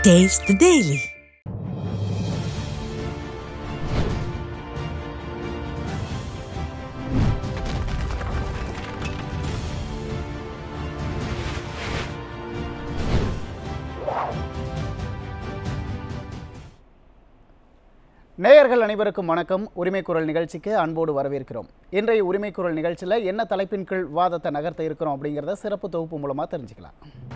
Taste the Daily. நேயர்கள் அனைவருக்கும் வணக்கம் உரிமை குரல் நிகழ்ச்சிக்கு அன்போடு வரவேற்கிறோம் இன்றைய உரிமை குரல் நிகழ்ச்சியில் என்ன தலைப்பின் கீழ் வாதத்தை நகர்த்த இருக்கிறோம் அப்படிங்கிறத சிறப்பு தொகுப்பு மூலமாக தெரிஞ்சுக்கலாம்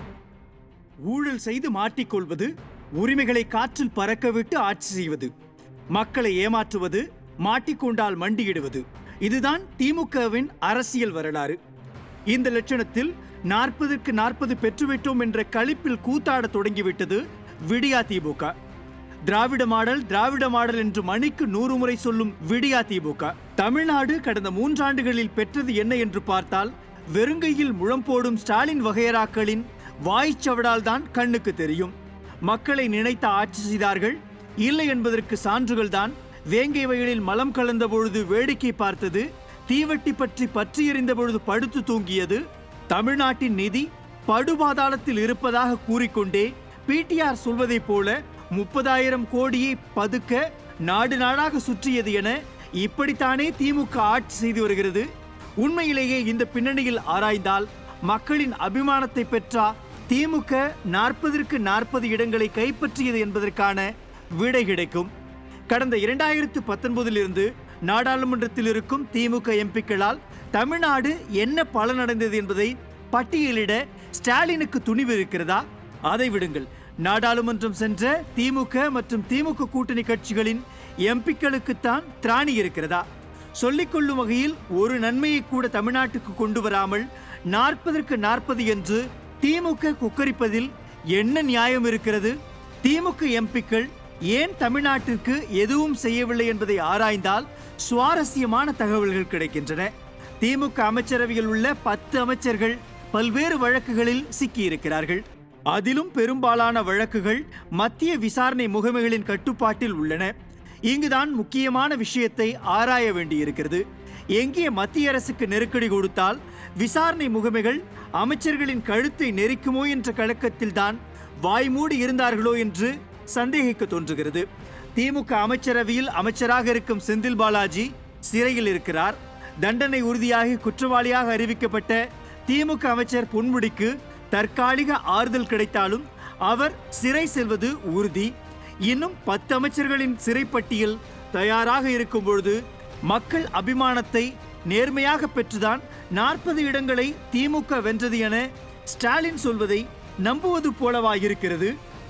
ஊழல் செய்து மாட்டிக்கொள்வது உரிமைகளை காற்றில் பறக்கவிட்டு ஆட்சி செய்வது மக்களை ஏமாற்றுவது மாட்டிக்கொண்டால் மண்டியிடுவது இதுதான் திமுகவின் அரசியல் வரலாறு இந்த லட்சணத்தில் நாற்பதுக்கு நாற்பது பெற்றுவிட்டோம் என்ற களிப்பில் கூத்தாட தொடங்கிவிட்டது விடியா திமுக திராவிட மாடல் திராவிட மாடல் என்று மணிக்கு நூறு முறை சொல்லும் விடியா திமுக தமிழ்நாடு கடந்த மூன்றாண்டுகளில் பெற்றது என்ன என்று பார்த்தால் வெறுங்கையில் முழம் போடும் ஸ்டாலின் வகையராக்களின் வாய்ச்சவடால் தான் கண்ணுக்கு தெரியும் மக்களை நினைத்த ஆட்சி செய்தார்கள் இல்லை என்பதற்கு சான்றுகள் தான் வேங்கை வயலில் மலம் கலந்த பொழுது வேடிக்கை பார்த்தது தீவட்டி பற்றி பற்றி எறிந்த பொழுது படுத்து தூங்கியது தமிழ்நாட்டின் நிதி படுபாதாளத்தில் இருப்பதாக கூறிக்கொண்டே பிடிஆர் சொல்வதைப் போல முப்பதாயிரம் கோடியை பதுக்க நாடு நாடாக சுற்றியது என இப்படித்தானே திமுக ஆட்சி செய்து வருகிறது உண்மையிலேயே இந்த பின்னணியில் ஆராய்ந்தால் மக்களின் அபிமானத்தை பெற்றா திமுக நாற்பதற்கு நாற்பது இடங்களை கைப்பற்றியது என்பதற்கான விடை கிடைக்கும் கடந்த இரண்டாயிரத்து பத்தொன்பதிலிருந்து நாடாளுமன்றத்தில் இருக்கும் திமுக எம்பிக்களால் தமிழ்நாடு என்ன பலனடைந்தது என்பதை பட்டியலிட ஸ்டாலினுக்கு துணிவு இருக்கிறதா அதை விடுங்கள் நாடாளுமன்றம் சென்ற திமுக மற்றும் திமுக கூட்டணி கட்சிகளின் எம்பிக்களுக்குத்தான் திராணி இருக்கிறதா சொல்லிக்கொள்ளும் வகையில் ஒரு நன்மையை கூட தமிழ்நாட்டுக்கு கொண்டு வராமல் நாற்பதற்கு நாற்பது என்று திமுக குக்கரிப்பதில் என்ன நியாயம் இருக்கிறது திமுக எம்பிக்கள் ஏன் தமிழ்நாட்டிற்கு எதுவும் செய்யவில்லை என்பதை ஆராய்ந்தால் சுவாரஸ்யமான தகவல்கள் கிடைக்கின்றன திமுக அமைச்சரவையில் உள்ள பத்து அமைச்சர்கள் பல்வேறு வழக்குகளில் சிக்கியிருக்கிறார்கள் அதிலும் பெரும்பாலான வழக்குகள் மத்திய விசாரணை முகமைகளின் கட்டுப்பாட்டில் உள்ளன இங்குதான் முக்கியமான விஷயத்தை ஆராய வேண்டியிருக்கிறது எங்கே மத்திய அரசுக்கு நெருக்கடி கொடுத்தால் விசாரணை முகமைகள் அமைச்சர்களின் கழுத்தை நெரிக்குமோ என்ற கலக்கத்தில்தான் வாய்மூடி இருந்தார்களோ என்று சந்தேகிக்க தோன்றுகிறது திமுக அமைச்சரவையில் அமைச்சராக இருக்கும் செந்தில் பாலாஜி சிறையில் இருக்கிறார் தண்டனை உறுதியாகி குற்றவாளியாக அறிவிக்கப்பட்ட திமுக அமைச்சர் பொன்முடிக்கு தற்காலிக ஆறுதல் கிடைத்தாலும் அவர் சிறை செல்வது உறுதி இன்னும் பத்து அமைச்சர்களின் சிறைப்பட்டியல் தயாராக இருக்கும் பொழுது மக்கள் அபிமானத்தை நேர்மையாக பெற்றுதான் நாற்பது இடங்களை திமுக வென்றது என ஸ்டாலின் சொல்வதை நம்புவது போலவாயிருக்கிறது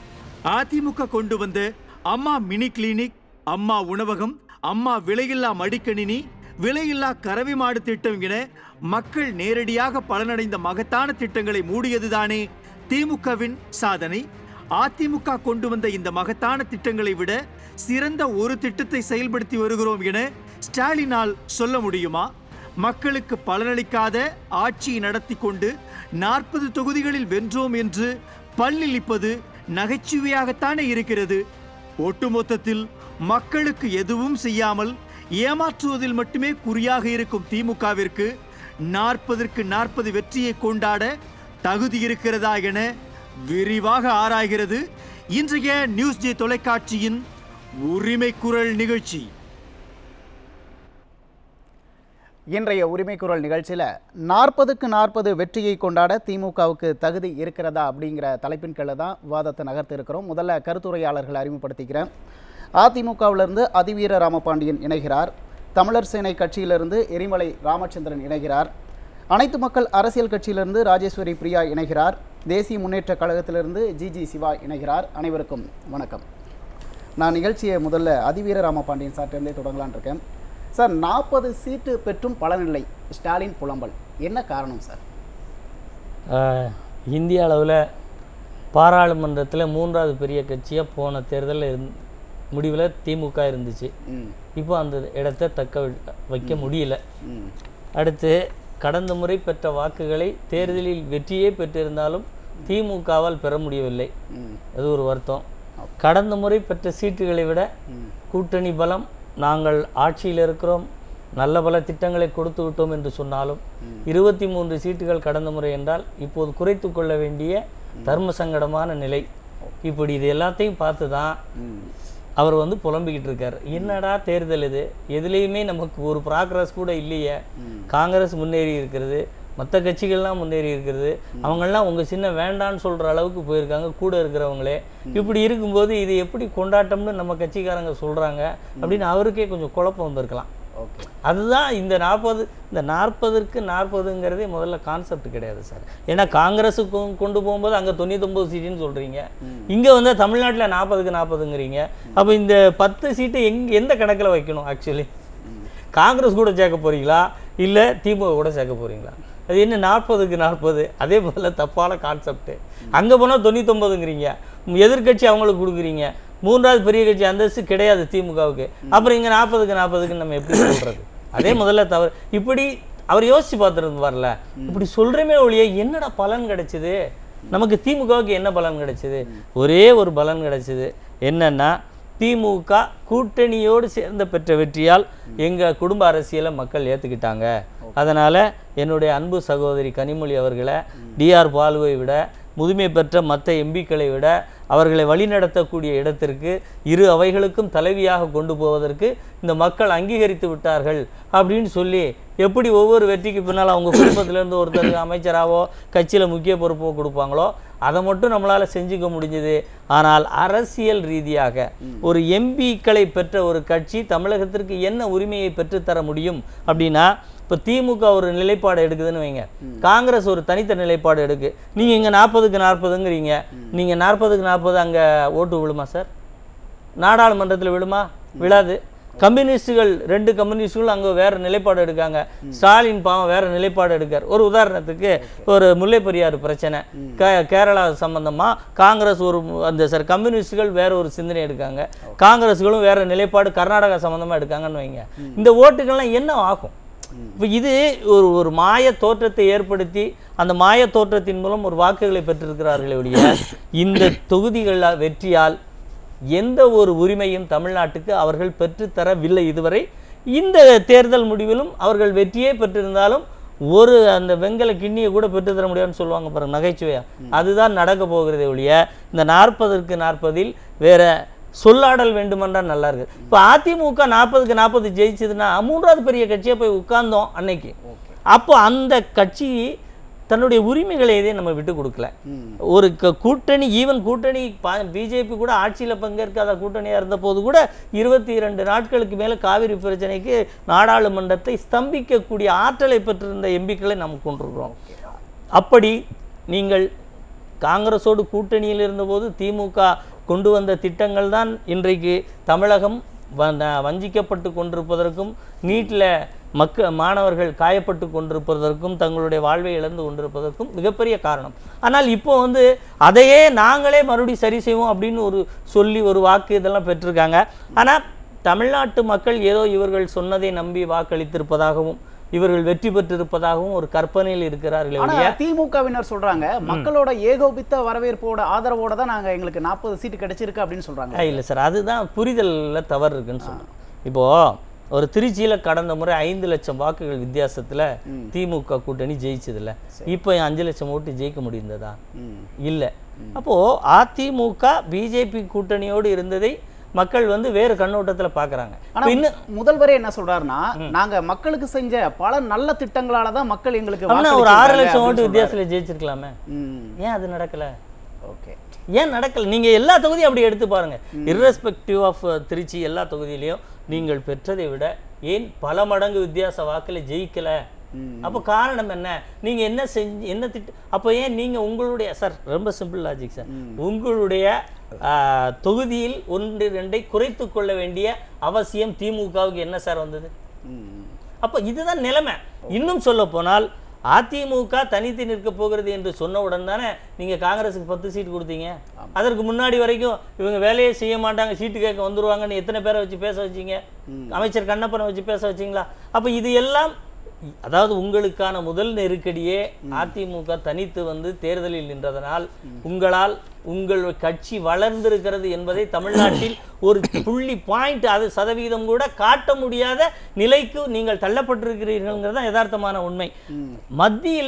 அதிமுக கொண்டு வந்த அம்மா மினி கிளினிக் அம்மா உணவகம் அம்மா விலையில்லா மடிக்கணினி விலையில்லா கறவை மாடு திட்டம் என மக்கள் நேரடியாக பலனடைந்த மகத்தான திட்டங்களை மூடியதுதானே திமுகவின் சாதனை அதிமுக கொண்டு வந்த இந்த மகத்தான திட்டங்களை விட சிறந்த ஒரு திட்டத்தை செயல்படுத்தி வருகிறோம் என ஸ்டாலினால் சொல்ல முடியுமா மக்களுக்கு பலனளிக்காத ஆட்சியை நடத்தி கொண்டு நாற்பது தொகுதிகளில் வென்றோம் என்று பல்லிழிப்பது நகைச்சுவையாகத்தானே இருக்கிறது ஒட்டுமொத்தத்தில் மக்களுக்கு எதுவும் செய்யாமல் ஏமாற்றுவதில் மட்டுமே குறியாக இருக்கும் திமுகவிற்கு நாற்பதற்கு நாற்பது வெற்றியை கொண்டாட தகுதி இருக்கிறதா என விரிவாக ஆராய்கிறது இன்றைய நியூஸ் ஜே தொலைக்காட்சியின் உரிமை குரல் நிகழ்ச்சி இன்றைய உரிமை குரல் நிகழ்ச்சியில் நாற்பதுக்கு நாற்பது வெற்றியை கொண்டாட திமுகவுக்கு தகுதி இருக்கிறதா அப்படிங்கிற தலைப்பின் கீழே தான் வாதத்தை நகர்த்த இருக்கிறோம் முதல்ல கருத்துரையாளர்களை அறிமுகப்படுத்திக்கிறேன் அதிமுகவிலிருந்து அதிவீர ராமபாண்டியன் இணைகிறார் தமிழர் சேனை கட்சியிலிருந்து எரிமலை ராமச்சந்திரன் இணைகிறார் அனைத்து மக்கள் அரசியல் கட்சியிலிருந்து ராஜேஸ்வரி பிரியா இணைகிறார் தேசிய முன்னேற்ற கழகத்திலிருந்து ஜிஜி சிவா இணைகிறார் அனைவருக்கும் வணக்கம் நான் நிகழ்ச்சியை முதல்ல அதிவீர ராமபாண்டியன் சார்ட்டிருந்தே தொடங்கலான் இருக்கேன் சார் நாற்பது சீட்டு பெற்றும் பலனில்லை ஸ்டாலின் புலம்பல் என்ன காரணம் சார் ஆஹ், இந்திய அளவில் பாராளுமன்றத்தில் மூன்றாவது பெரிய கட்சியாக போன தேர்தலில் இருந் முடிவில் திமுக இருந்துச்சு ம் இப்போ அந்த இடத்தை தக்க வை- வைக்க முடியல ம் அடுத்து கடந்த முறை பெற்ற வாக்குகளை தேர்தலில் வெற்றியே பெற்றிருந்தாலும் திமுகவால் பெற முடியவில்லை ம் அது ஒரு வருத்தம் கடந்த முறை பெற்ற சீட்டுகளை விட கூட்டணி பலம் நாங்கள் ஆட்சியில் இருக்கிறோம் நல்ல பல திட்டங்களை கொடுத்து விட்டோம் என்று சொன்னாலும் இருபத்தி மூன்று சீட்டுகள் கடந்த முறை என்றால் இப்போது குறைத்து கொள்ள வேண்டிய தர்ம சங்கடமான நிலை இப்படி இது எல்லாத்தையும் பார்த்து தான் அவர் வந்து புலம்பிக்கிட்டு இருக்காரு என்னடா தேர்தல் இது எதுலேயுமே நமக்கு ஒரு ப்ராக்ரஸ் கூட இல்லையே காங்கிரஸ் முன்னேறி இருக்கிறது மற்ற கட்சிகள்லாம் முன்னேறி இருக்கிறது அவங்கெல்லாம் உங்கள் சின்ன வேண்டான்னு சொல்கிற அளவுக்கு போயிருக்காங்க கூட இருக்கிறவங்களே இப்படி இருக்கும்போது இது எப்படி கொண்டாட்டம்னு நம்ம கட்சிக்காரங்க சொல்கிறாங்க அப்படின்னு அவருக்கே கொஞ்சம் குழப்பம் வந்திருக்கலாம் ஓகே அதுதான் இந்த நாற்பது இந்த நாற்பதுக்கு நாற்பதுங்கிறதே முதல்ல கான்செப்ட் கிடையாது சார் ஏன்னா காங்கிரஸுக்கு கொண்டு போகும்போது அங்கே தொண்ணூத்தொம்பது சீட்டுன்னு சொல்கிறீங்க இங்கே வந்து தமிழ்நாட்டில் நாற்பதுக்கு நாற்பதுங்கிறீங்க அப்போ இந்த பத்து சீட்டு எங் எந்த கணக்கில் வைக்கணும் ஆக்சுவலி காங்கிரஸ் கூட சேர்க்க போறீங்களா இல்லை திமுக கூட சேர்க்க போறீங்களா அது என்ன நாற்பதுக்கு நாற்பது அதே முதல்ல தப்பான கான்செப்ட் அங்கே போனால் தொண்ணூத்தொம்பதுங்கிறீங்க எதிர்க்கட்சி அவங்களுக்கு கொடுக்குறீங்க மூன்றாவது பெரிய கட்சி அந்தஸ்து கிடையாது திமுகவுக்கு அப்புறம் இங்கே நாற்பதுக்கு நாற்பதுக்கு நம்ம எப்படி சொல்கிறது அதே முதல்ல தவறு இப்படி அவர் யோசிச்சு பார்த்துருந்து வரல இப்படி சொல்கிறமே ஒழிய என்னடா பலன் கிடைச்சிது நமக்கு திமுகவுக்கு என்ன பலன் கிடைச்சிது ஒரே ஒரு பலன் கிடைச்சிது என்னன்னா திமுக கூட்டணியோடு சேர்ந்த பெற்ற வெற்றியால் எங்கள் குடும்ப அரசியலை மக்கள் ஏற்றுக்கிட்டாங்க அதனால் என்னுடைய அன்பு சகோதரி கனிமொழி அவர்களை டிஆர் பாலுவை விட முதுமை பெற்ற மற்ற எம்பிக்களை விட அவர்களை வழிநடத்தக்கூடிய இடத்திற்கு இரு அவைகளுக்கும் தலைவியாக கொண்டு போவதற்கு இந்த மக்கள் அங்கீகரித்து விட்டார்கள் அப்படின்னு சொல்லி எப்படி ஒவ்வொரு வெற்றிக்கு பின்னால் அவங்க குடும்பத்திலேருந்து ஒருத்தருக்கு அமைச்சராவோ கட்சியில் முக்கிய பொறுப்போ கொடுப்பாங்களோ அதை மட்டும் நம்மளால் செஞ்சுக்க முடிஞ்சது ஆனால் அரசியல் ரீதியாக ஒரு எம்பிக்களை பெற்ற ஒரு கட்சி தமிழகத்திற்கு என்ன உரிமையை பெற்றுத்தர முடியும் அப்படின்னா இப்போ திமுக ஒரு நிலைப்பாடு எடுக்குதுன்னு வைங்க காங்கிரஸ் ஒரு தனித்த நிலைப்பாடு எடுக்கு நீங்கள் இங்கே நாற்பதுக்கு நாற்பதுங்கிறீங்க நீங்கள் நாற்பதுக்கு நாற்பது அங்கே ஓட்டு விழுமா சார் நாடாளுமன்றத்தில் விழுமா விழாது கம்யூனிஸ்டுகள் ரெண்டு கம்யூனிஸ்டுகள் அங்கே வேற நிலைப்பாடு எடுக்காங்க ஸ்டாலின் பாவம் வேற நிலைப்பாடு எடுக்கார் ஒரு உதாரணத்துக்கு ஒரு முல்லை பெரியாறு பிரச்சனை கே கேரளா சம்பந்தமா காங்கிரஸ் ஒரு மு- அந்த சார் கம்யூனிஸ்டுகள் வேற ஒரு சிந்தனை எடுக்காங்க காங்கிரஸ்களும் வேற நிலைப்பாடு கர்நாடகா சம்பந்தமா எடுக்காங்கன்னு வைங்க இந்த ஓட்டுகள்லாம் என்ன ஆகும் இப்போ இது ஒரு ஒரு மாய தோற்றத்தை ஏற்படுத்தி அந்த மாய தோற்றத்தின் மூலம் ஒரு வாக்குகளை பெற்றிருக்கிறார்களே ஒழிய இந்த தொகுதிகளில் வெற்றியால் எந்த ஒரு உரிமையும் தமிழ்நாட்டுக்கு அவர்கள் பெற்றுத்தரவில்லை இதுவரை இந்த தேர்தல் முடிவிலும் அவர்கள் வெற்றியே பெற்றிருந்தாலும் ஒரு அந்த வெங்கல கிண்ணியை கூட பெற்றுத்தர முடியாதுன்னு சொல்லுவாங்க பாருங்க நகைச்சுவையா அதுதான் நடக்க போகிறதே ஒழிய இந்த நாற்பதற்கு நாற்பதில் வேற சொல்லாடல் வேண்டுமென்றால் நல்லா இருக்கு இப்போ அதிமுக நாற்பதுக்கு நாற்பது ஜெயிச்சதுன்னா மூன்றாவது பெரிய கட்சியை போய் உட்கார்ந்தோம் அன்னைக்கு அப்போ அந்த கட்சி தன்னுடைய உரிமைகளை எதையும் நம்ம விட்டு கொடுக்கல ஒரு க- கூட்டணி ஈவன் கூட்டணி பிஜேபி கூட ஆட்சியில் பங்கேற்காத கூட்டணியாக இருந்தபோது கூட இருபத்தி இரண்டு நாட்களுக்கு மேலே காவிரி பிரச்சனைக்கு நாடாளுமன்றத்தை ஸ்தம்பிக்கக்கூடிய ஆற்றலை பெற்றிருந்த எம்பிக்களை நாம் கொண்டிருக்கிறோம் அப்படி நீங்கள் காங்கிரஸோடு கூட்டணியில் இருந்தபோது திமுக கொண்டு வந்த திட்டங்கள் தான் இன்றைக்கு தமிழகம் வ- வஞ்சிக்கப்பட்டு கொண்டிருப்பதற்கும் நீட்டில் மக்க மாணவர்கள் காயப்பட்டு கொண்டிருப்பதற்கும் தங்களுடைய வாழ்வை இழந்து கொண்டிருப்பதற்கும் மிகப்பெரிய காரணம் ஆனால் இப்போ வந்து அதையே நாங்களே மறுபடியும் சரி செய்வோம் அப்படின்னு ஒரு சொல்லி ஒரு வாக்கு இதெல்லாம் பெற்றிருக்காங்க ஆனால் தமிழ்நாட்டு மக்கள் ஏதோ இவர்கள் சொன்னதை நம்பி வாக்களித்திருப்பதாகவும் இவர்கள் வெற்றி பெற்றிருப்பதாகவும் ஒரு கற்பனையில் இருக்கிறார்களே ஆனா ஒழிய திமுகவினர் சொல்றாங்க மக்களோட ஏகோபித்த வரவேற்போட ஆதரவோட தான் நாங்க எங்களுக்கு நாற்பது சீட்டு கிடைச்சிருக்கு அப்படின்னு சொல்றாங்க இல்லை சார் அதுதான் புரிதலில் தவறு இருக்குன்னு சொல்றேன் இப்போது ஒரு திருச்சியில் கடந்த முறை ஐந்து லட்சம் வாக்குகள் வித்தியாசத்தில் திமுக கூட்டணி ஜெயிச்சதில்ல இப்போ அஞ்சு லட்சம் ஓட்டு ஜெயிக்க முடிந்ததா ம். இல்லை அப்போது அதிமுக பிஜேபி கூட்டணியோடு இருந்ததை மக்கள் வந்து வேறு கண்ணோட்டத்தில் பார்க்குறாங்க ஆனா இன்னும் முதல்வரே என்ன சொல்றாருன்னா நாங்க மக்களுக்கு செஞ்ச பல நல்ல திட்டங்களால தான் மக்கள் எங்களுக்கு அப்படின்னா ஒரு ஆறு லட்சம் ஓட்டு வாக்களிச்சிருக்காங்க வித்தியாசத்தில் ஜெயிச்சிருக்கலாமே ம் ஏன் அது நடக்கலை ஓகே ஏன் நடக்கல நீங்க எல்லா தொகுதியும் அப்படி எடுத்து பாருங்க irrespective ஆஃப் திருச்சி எல்லா தொகுதியிலையும் நீங்கள் பெற்றதை விட ஏன் பல மடங்கு வித்தியாச வாக்குல ஜெயிக்கல ம். அப்போ காரணம் என்ன நீங்க என்ன செஞ்சு என்ன திட்டு அப்போ ஏன் நீங்க உங்களுடைய சார் ரொம்ப சிம்பிள் லாஜிக் சார் உங்களுடைய ஆ, தொகுதியில் ஒன்று ரெண்டை குறைத்து கொள்ள வேண்டிய அவசியம் திமுகவுக்கு என்ன சார் வந்தது ம் அப்போ இதுதான் நிலைமை இன்னும் சொல்ல போனால் அதிமுக தனித்து நிற்க போகிறது என்று சொன்னவுடன் தானே நீங்கள் காங்கிரஸுக்கு பத்து சீட் கொடுத்தீங்க அதற்கு முன்னாடி வரைக்கும் இவங்க வேலையே செய்ய மாட்டாங்க சீட்டு கேட்க வந்துருவாங்கன்னு எத்தனை பேரை வச்சு பேச வச்சீங்க அமைச்சர் கண்ணப்பனை வச்சு பேச வச்சீங்களா அப்போ இது எல்லாம் அதாவது உங்களுக்கான முதல் நெருக்கடியே அதிமுக தனித்து வந்து தேர்தலில் நின்றதனால் உங்களால் உங்கள் கட்சி வளர்ந்திருக்கிறது என்பதை தமிழ்நாட்டில் ஒரு புள்ளி பாயிண்ட் அது சதவீதம் கூட காட்ட முடியாத நிலைக்கு நீங்கள் தள்ளப்பட்டிருக்கிறீர்கள்ங்கிறது தான் யதார்த்தமான உண்மை மத்தியில்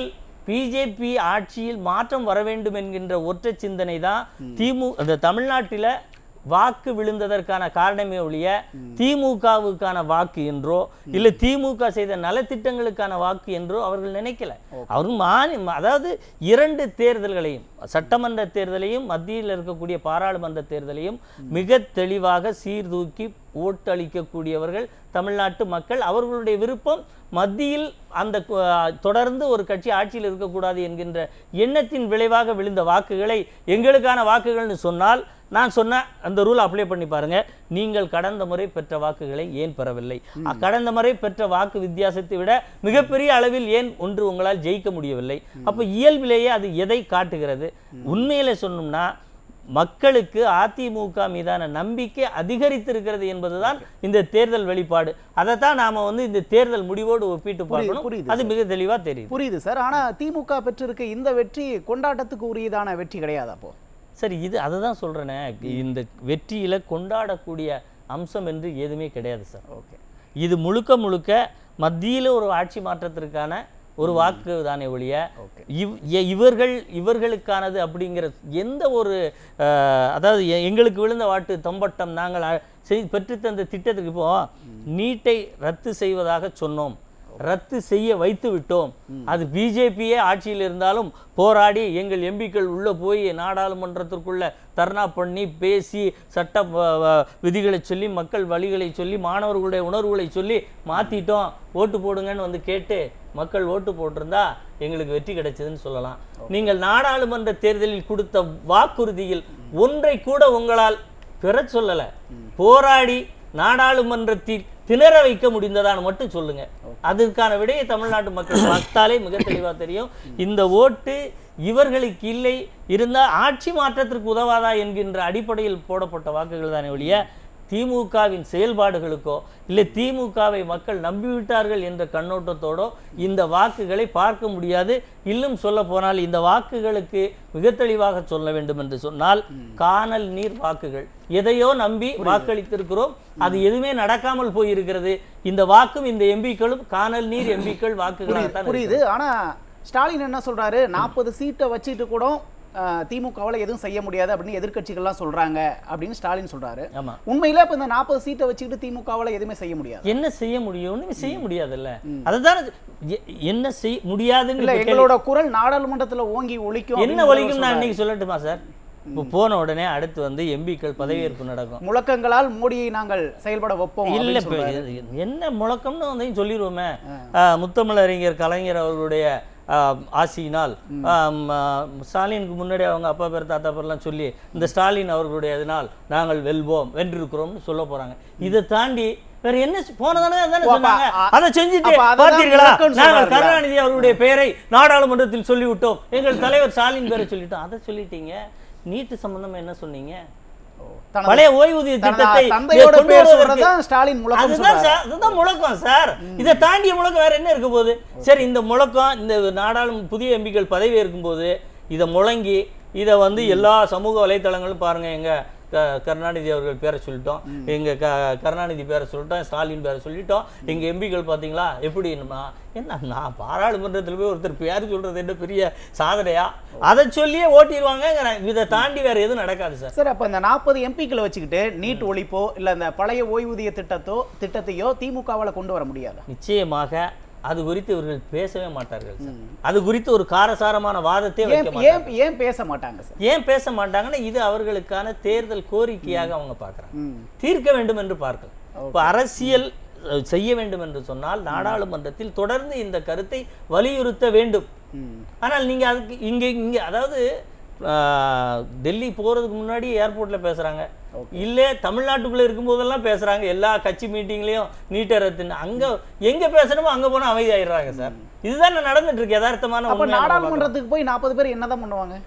பிஜேபி ஆட்சியில் மாற்றம் வர வேண்டும் என்கின்ற ஒற்றை சிந்தனை தான் திமு அந்த தமிழ்நாட்டில வாக்கு விழுந்ததற்கான காரணமே ஒழிய திமுகவுக்கான வாக்கு என்றோ இல்லை திமுக செய்த நலத்திட்டங்களுக்கான வாக்கு என்றோ அவர்கள் நினைக்கல அவர் மாநில அதாவது இரண்டு தேர்தல்களையும் சட்டமன்ற தேர்தலையும் மத்தியில் இருக்கக்கூடிய பாராளுமன்ற தேர்தலையும் மிக தெளிவாக சீர்தூக்கி ஓட்டு அளிக்கக்கூடியவர்கள் தமிழ்நாட்டு மக்கள் அவர்களுடைய விருப்பம் மத்தியில் அந்த கு- தொடர்ந்து ஒரு கட்சி ஆட்சியில் இருக்கக்கூடாது என்கின்ற எண்ணத்தின் விளைவாக விழுந்த வாக்குகளை எங்களுக்கான வாக்குகள்னு சொன்னால் நான் சொன்ன அந்த ரூல் அப்ளை பண்ணி பாருங்க நீங்கள் கடந்த முறை பெற்ற வாக்குகளை ஏன் பெறவில்லை அ, கடந்த முறை பெற்ற வாக்கு வித்தியாசத்தை விட மிகப்பெரிய அளவில் ஏன் ஒன்று உங்களால் ஜெயிக்க முடியவில்லை அப்போ இயல்பிலேயே அது எதை காட்டுகிறது உண்மையில சொன்னோம்னா மக்களுக்கு அதிமுக மீதான நம்பிக்கை அதிகரித்திருக்கிறது என்பதுதான் இந்த தேர்தல் வெளிப்பாடு அதைத்தான் நாம வந்து இந்த தேர்தல் முடிவோடு ஒப்பிட்டு பார்க்கணும் புரியுது அது மிக தெளிவா தெரியுது புரியுது சார் ஆனா திமுக பெற்றிருக்க இந்த வெற்றி கொண்டாட்டத்துக்கு உரியதான வெற்றி கிடையாது அப்போ சரி இது அதுதான் சொல்றேனே இந்த வெற்றியில கொண்டாடக்கூடிய அம்சம் என்று எதுவுமே கிடையாது சார் ஓகே இது முழுக்க முழுக்க மத்தியில் ஒரு ஆட்சி மாற்றத்திற்கான ஒரு வாக்கு தானே ஒழிய ஓகே இவ் எ- இவர்கள் இவர்களுக்கானது அப்படிங்கிற எந்த ஒரு அஹ், அதாவது எ- எங்களுக்கு விழுந்த வாட்டு தம்பட்டம் நாங்கள் அ- செய் பெற்றுத்தந்த திட்டத்துக்கு இப்போ நீட்டை ரத்து செய்வதாக சொன்னோம் ரத்து செய்ய வைத்து விட்டோம் அது பிஜேபியே ஆட்சியில் இருந்தாலும் போராடி எங்கள் எம்பிக்கள் உள்ள போய் நாடாளுமன்றத்திற்குள்ள தர்ணா பண்ணி பேசி சட்ட வ- வ- விதிகளை சொல்லி மக்கள் வழிகளை சொல்லி மாணவர்களுடைய உணர்வுகளை சொல்லி மாத்திட்டோம் ஓட்டு போடுங்கன்னு வந்து கேட்டு மக்கள் ஓட்டு போட்டிருந்தா எங்களுக்கு வெற்றி கிடைச்சதுன்னு சொல்லலாம் நீங்கள் நாடாளுமன்ற தேர்தலில் கொடுத்த வாக்குறுதியில் ஒன்றை கூட உங்களால் பெறச் சொல்லல போராடி நாடாளுமன்றத்தில் திணற வைக்க முடிந்ததான்னு மட்டும் சொல்லுங்க அதற்கான விடையை தமிழ்நாட்டு மக்கள் பார்த்தாலே மிக தெளிவா தெரியும் இந்த ஓட்டு இவர்களுக்கு இல்லை இருந்தால் ஆட்சி மாற்றத்திற்கு உதவாதா என்கின்ற அடிப்படையில் போடப்பட்ட வாக்குகள் தானே ஒழிய திமுகவின் செயல்பாடுகளுக்கோ இல்லை திமுகவை மக்கள் நம்பிவிட்டார்கள் என்ற கண்ணோட்டத்தோடோ இந்த வாக்குகளை பார்க்க முடியாது இன்னும் சொல்ல போனால் இந்த வாக்குகளுக்கு மிக தெளிவாக சொல்ல வேண்டும் என்று சொன்னால் காணல் நீர் வாக்குகள் எதையோ நம்பி வாக்களித்திருக்கிறோம் அது எதுவுமே நடக்காமல் போயிருக்கிறது இந்த வாக்கும் இந்த எம்பிக்களும் காணல் நீர் எம்பிக்கள் வாக்குகளாகத்தான் புரியுது ஆனா ஸ்டாலின் என்ன சொல்றாரு நாற்பது சீட்டை வச்சுட்டு கூட அஹ், திமுகவால எதுவும் செய்ய முடியாது அப்படின்னு எதிர்க்கட்சிகள்லாம் சொல்றாங்க அப்படின்னு ஸ்டாலின் சொல்றாரு ஆமா உண்மையில இப்ப இந்த நாற்பது சீட்டை வச்சுக்கிட்டு திமுகவால எதுவுமே செய்ய முடியாது என்ன செய்ய முடியும் ஒண்ணுமே செய்ய முடியாதுல்ல அதுதான் எ- என்ன செய்ய முடியாதுன்னு இல்ல இப்ப கேள்வி- எங்களோட குரல் நாடாளுமன்றத்துல ஓங்கி ஒலிக்கும் என்ன அப்படின்னு ஒழிக்கும் நான் சொல்றாரு. இன்னைக்கு சொல்லட்டுமா சார் இப்போ போன உடனே அடுத்து வந்து எம்பிக்கள் பதவியேற்பு நடக்கும் முழக்கங்களால் மோடியை நாங்கள் செயல்பட வைப்போம் இல்ல அப்படின்னு இப்ப சொல்றாரு. இது- என்ன முழக்கம்னு வந்து சொல்லிடுவோமே முத்தமிழறிஞர் கலைஞர் அவர்களுடைய ஆ, ஆசியினால் ஆம், ஆ, ஸ்டாலினுக்கு முன்னாடி அவங்க அப்பா பேர் தாத்தா பேர்லாம் சொல்லி இந்த ஸ்டாலின் அவர்களுடைய இதனால் நாங்கள் வெல்வோம் வென்றிருக்கிறோம்னு சொல்ல போறாங்க இதை தாண்டி வேற என்ன செ- போன தடவை அதானே ஓ, அப்ப சொன்னாங்க அ- அதை செஞ்சுட்டு அப்ப அதுதான் பார்த்தீர்களா முழக்கம்னு நாங்கள் சொல்றாருல்ல? கருணாநிதி அவர்களுடைய பெயரை நாடாளுமன்றத்தில் சொல்லிவிட்டோம் எங்கள் தலைவர் ஸ்டாலின் பேரை சொல்லிட்டோம் அதை சொல்லிட்டீங்க நீட்டு சம்பந்தமா என்ன சொன்னீங்க ஓ, தனது- பழைய ஓய்வூதிய தனது திட்டத்தை தந்தையோட கொண்டு பேர் வருவதற்கு- சொல்றதுதான் ஸ்டாலின் முழக்கம் அதுதான் சொல்றாரு. சார் அதுதான் முழக்கம் சார் இதை தாண்டிய முழக்கம் வேற என்ன இருக்க போகுது சரி இந்த முழக்கம் இந்த நாடாளுமன்ற புதிய எம்பிக்கள் பதவி இருக்கும்போது இதை முழங்கி இதை வந்து எல்லா சமூக வலைத்தளங்களும் பாருங்க எங்க க கருணாநிதி அவர்கள் பேரை சொல்லிட்டோம் எங்க க கருணாநிதி பேரை சொல்லிட்டோம் ஸ்டாலின் பேரை சொல்லிட்டோம் எங்க எம்பிக்கள் பாத்தீங்களா எப்படி நம்ம- என்ன நான் பாராளுமன்றத்தில் போய் ஒருத்தர் பேர் சொல்றது என்ன பெரிய சாதனையா அதை சொல்லியே ஓட்டிடுவாங்க இதை தாண்டி வேற எதுவும் நடக்காது சார் சார் அப்ப இந்த நாற்பது எம்பிக்களை வச்சுக்கிட்டு நீட் ஒழிப்போ இல்ல இந்த பழைய ஓய்வூதிய திட்டத்தோ திட்டத்தையோ திமுகவால கொண்டு வர முடியாது நிச்சயமாக அது குறித்து இவர்கள் பேசவே மாட்டார்கள் சார். அது குறித்து ஒரு காரசாரமான வாதத்தை வைக்க ஏன் மாட்டாங்க ஏன் ஏன் பேச மாட்டாங்க சார் ஏன் பேச மாட்டாங்கன்னா இது அவர்களுக்கான தேர்தல் கோரிக்கையாக அவங்க பார்க்கறாங்க ம். தீர்க்க வேண்டும் என்று பார்க்கலாம் இப்போ அரசியல் அஹ், செய்ய வேண்டும் என்று சொன்னால் நாடாளுமன்றத்தில் தொடர்ந்து இந்த கருத்தை வலியுறுத்த வேண்டும் ம். ஆனால் நீங்க அதுக்கு இங்க இங்க அதாவது ஆஹ், டெல்லி போறதுக்கு முன்னாடி ஏர்போர்ட்ல பேசுறாங்க இல்ல தமிழ்நாட்டுக்குள்ள இருக்கும்போதெல்லாம் பேசுறாங்க எல்லா கட்சி மீட்டிங்லயும் நீட்டை ரத்துன்னு அங்க எங்க பேசணுமோ அங்க போனா அமைதியாயிடுறாங்க சார் இதுதான் நடந்துட்டு இருக்கு யதார்த்தமான அப்ப உண்மையை நம்ம பார்க்கிறோம். நாடாளுமன்றத்துக்கு போய் நாற்பது பேர் என்னதான் பண்ணுவாங்க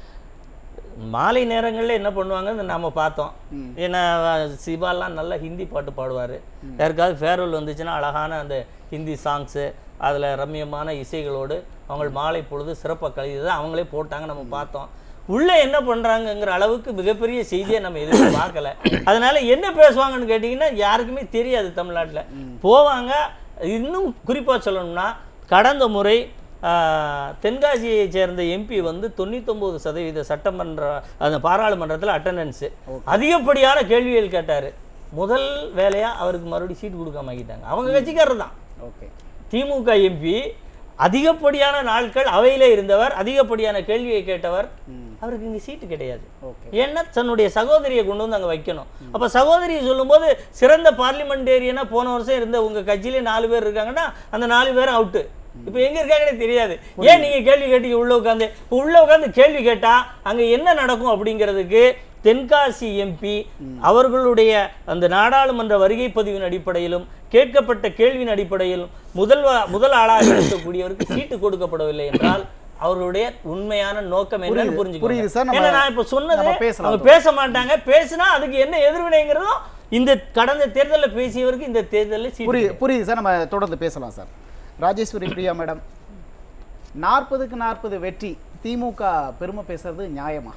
மாலை நேரங்கள்ல என்ன பண்ணுவாங்க நாம பார்த்தோம் ஏன்னா சிவாலாம் நல்லா ஹிந்தி பாட்டு பாடுவாரு யாருக்காவது ஃபேர்வெல் வந்துச்சுன்னா அழகான அந்த ஹிந்தி சாங்ஸு அதுல ரம்மியமான இசைகளோடு அவங்க மாலை பொழுது சிறப்பாக கழிது அவங்களே போட்டாங்க நம்ம பார்த்தோம் உள்ள என்ன பண்றாங்கங்கிற அளவுக்கு மிகப்பெரிய செய்தியை நம்ம எதுவும் பார்க்கல அதனால என்ன பேசுவாங்கன்னு கேட்டிங்கன்னா யாருக்குமே தெரியாது தமிழ்நாட்டுல போவாங்க இன்னும் குறிப்பா சொல்லணும்னா கடந்த முறை ஆஹ், தென்காசியை சேர்ந்த எம்பி வந்து தொண்ணூத்தொம்பது சதவீத சட்டமன்ற அந்த பாராளுமன்றத்தில் அட்டண்டன்ஸு அதிகப்படியான கேள்விகள் கேட்டார் முதல் வேலையாக அவருக்கு மறுபடியும் சீட் கொடுக்காம ஆக்கிட்டாங்க அவங்க கட்சிக்காரர் தான் ஓகே திமுக எம்பி அதிகப்படியான நாட்கள் அவையிலே இருந்தவர் அதிகப்படியான கேள்வியை கேட்டவர் அவருக்கு இங்கே சீட்டு கிடையாது ஓகே ஏன்னா தன்னுடைய சகோதரியை கொண்டு வந்து அங்கே வைக்கணும் அப்போ சகோதரியை சொல்லும்போது சிறந்த பார்லிமெண்டேரியனா போன வருஷம் இருந்த உங்கள் கட்சியிலே நாலு பேர் இருக்காங்கன்னா அந்த நாலு பேரும் அவுட்டு இப்போ எங்கே இருக்காங்கன்னே தெரியாது ஏன் நீங்கள் கேள்வி கேட்டீங்க உள்ளே உட்காந்து இப்போ உள்ளே உட்காந்து கேள்வி கேட்டால் அங்கே என்ன நடக்கும் அப்படிங்கிறதுக்கு தென்காசி எம்பி அவர்களுடைய அந்த நாடாளுமன்ற வருகை பதிவின் அடிப்படையிலும் கேட்கப்பட்ட கேள்வியின் அடிப்படையிலும் முதல் முதல் ஆளாக இருக்கக்கூடியவருக்கு சீட்டு கொடுக்கப்படவில்லை என்றால் அவர்களுடைய உண்மையான நோக்கம் என்னன்னு புரியுது, புரியுது சார். புரிஞ்சுக்கோங்க நம்ம- ஏன்னா நான் இப்ப சொன்னது நம்ம பேசலாம் அவங்க பேச மாட்டாங்க பேசினா அதுக்கு என்ன எதிர்வினைங்கிறதும் இந்த கடந்த தேர்தலில் பேசியவருக்கு இந்த தேர்தலில் சீட்டு புரியுது புரியுது சார் நம்ம தொடர்ந்து பேசலாம் சார் ராஜேஸ்வரி பிரியா மேடம் நாற்பதுக்கு நாற்பது வெற்றி திமுக பெருமை பேசுறது நியாயமா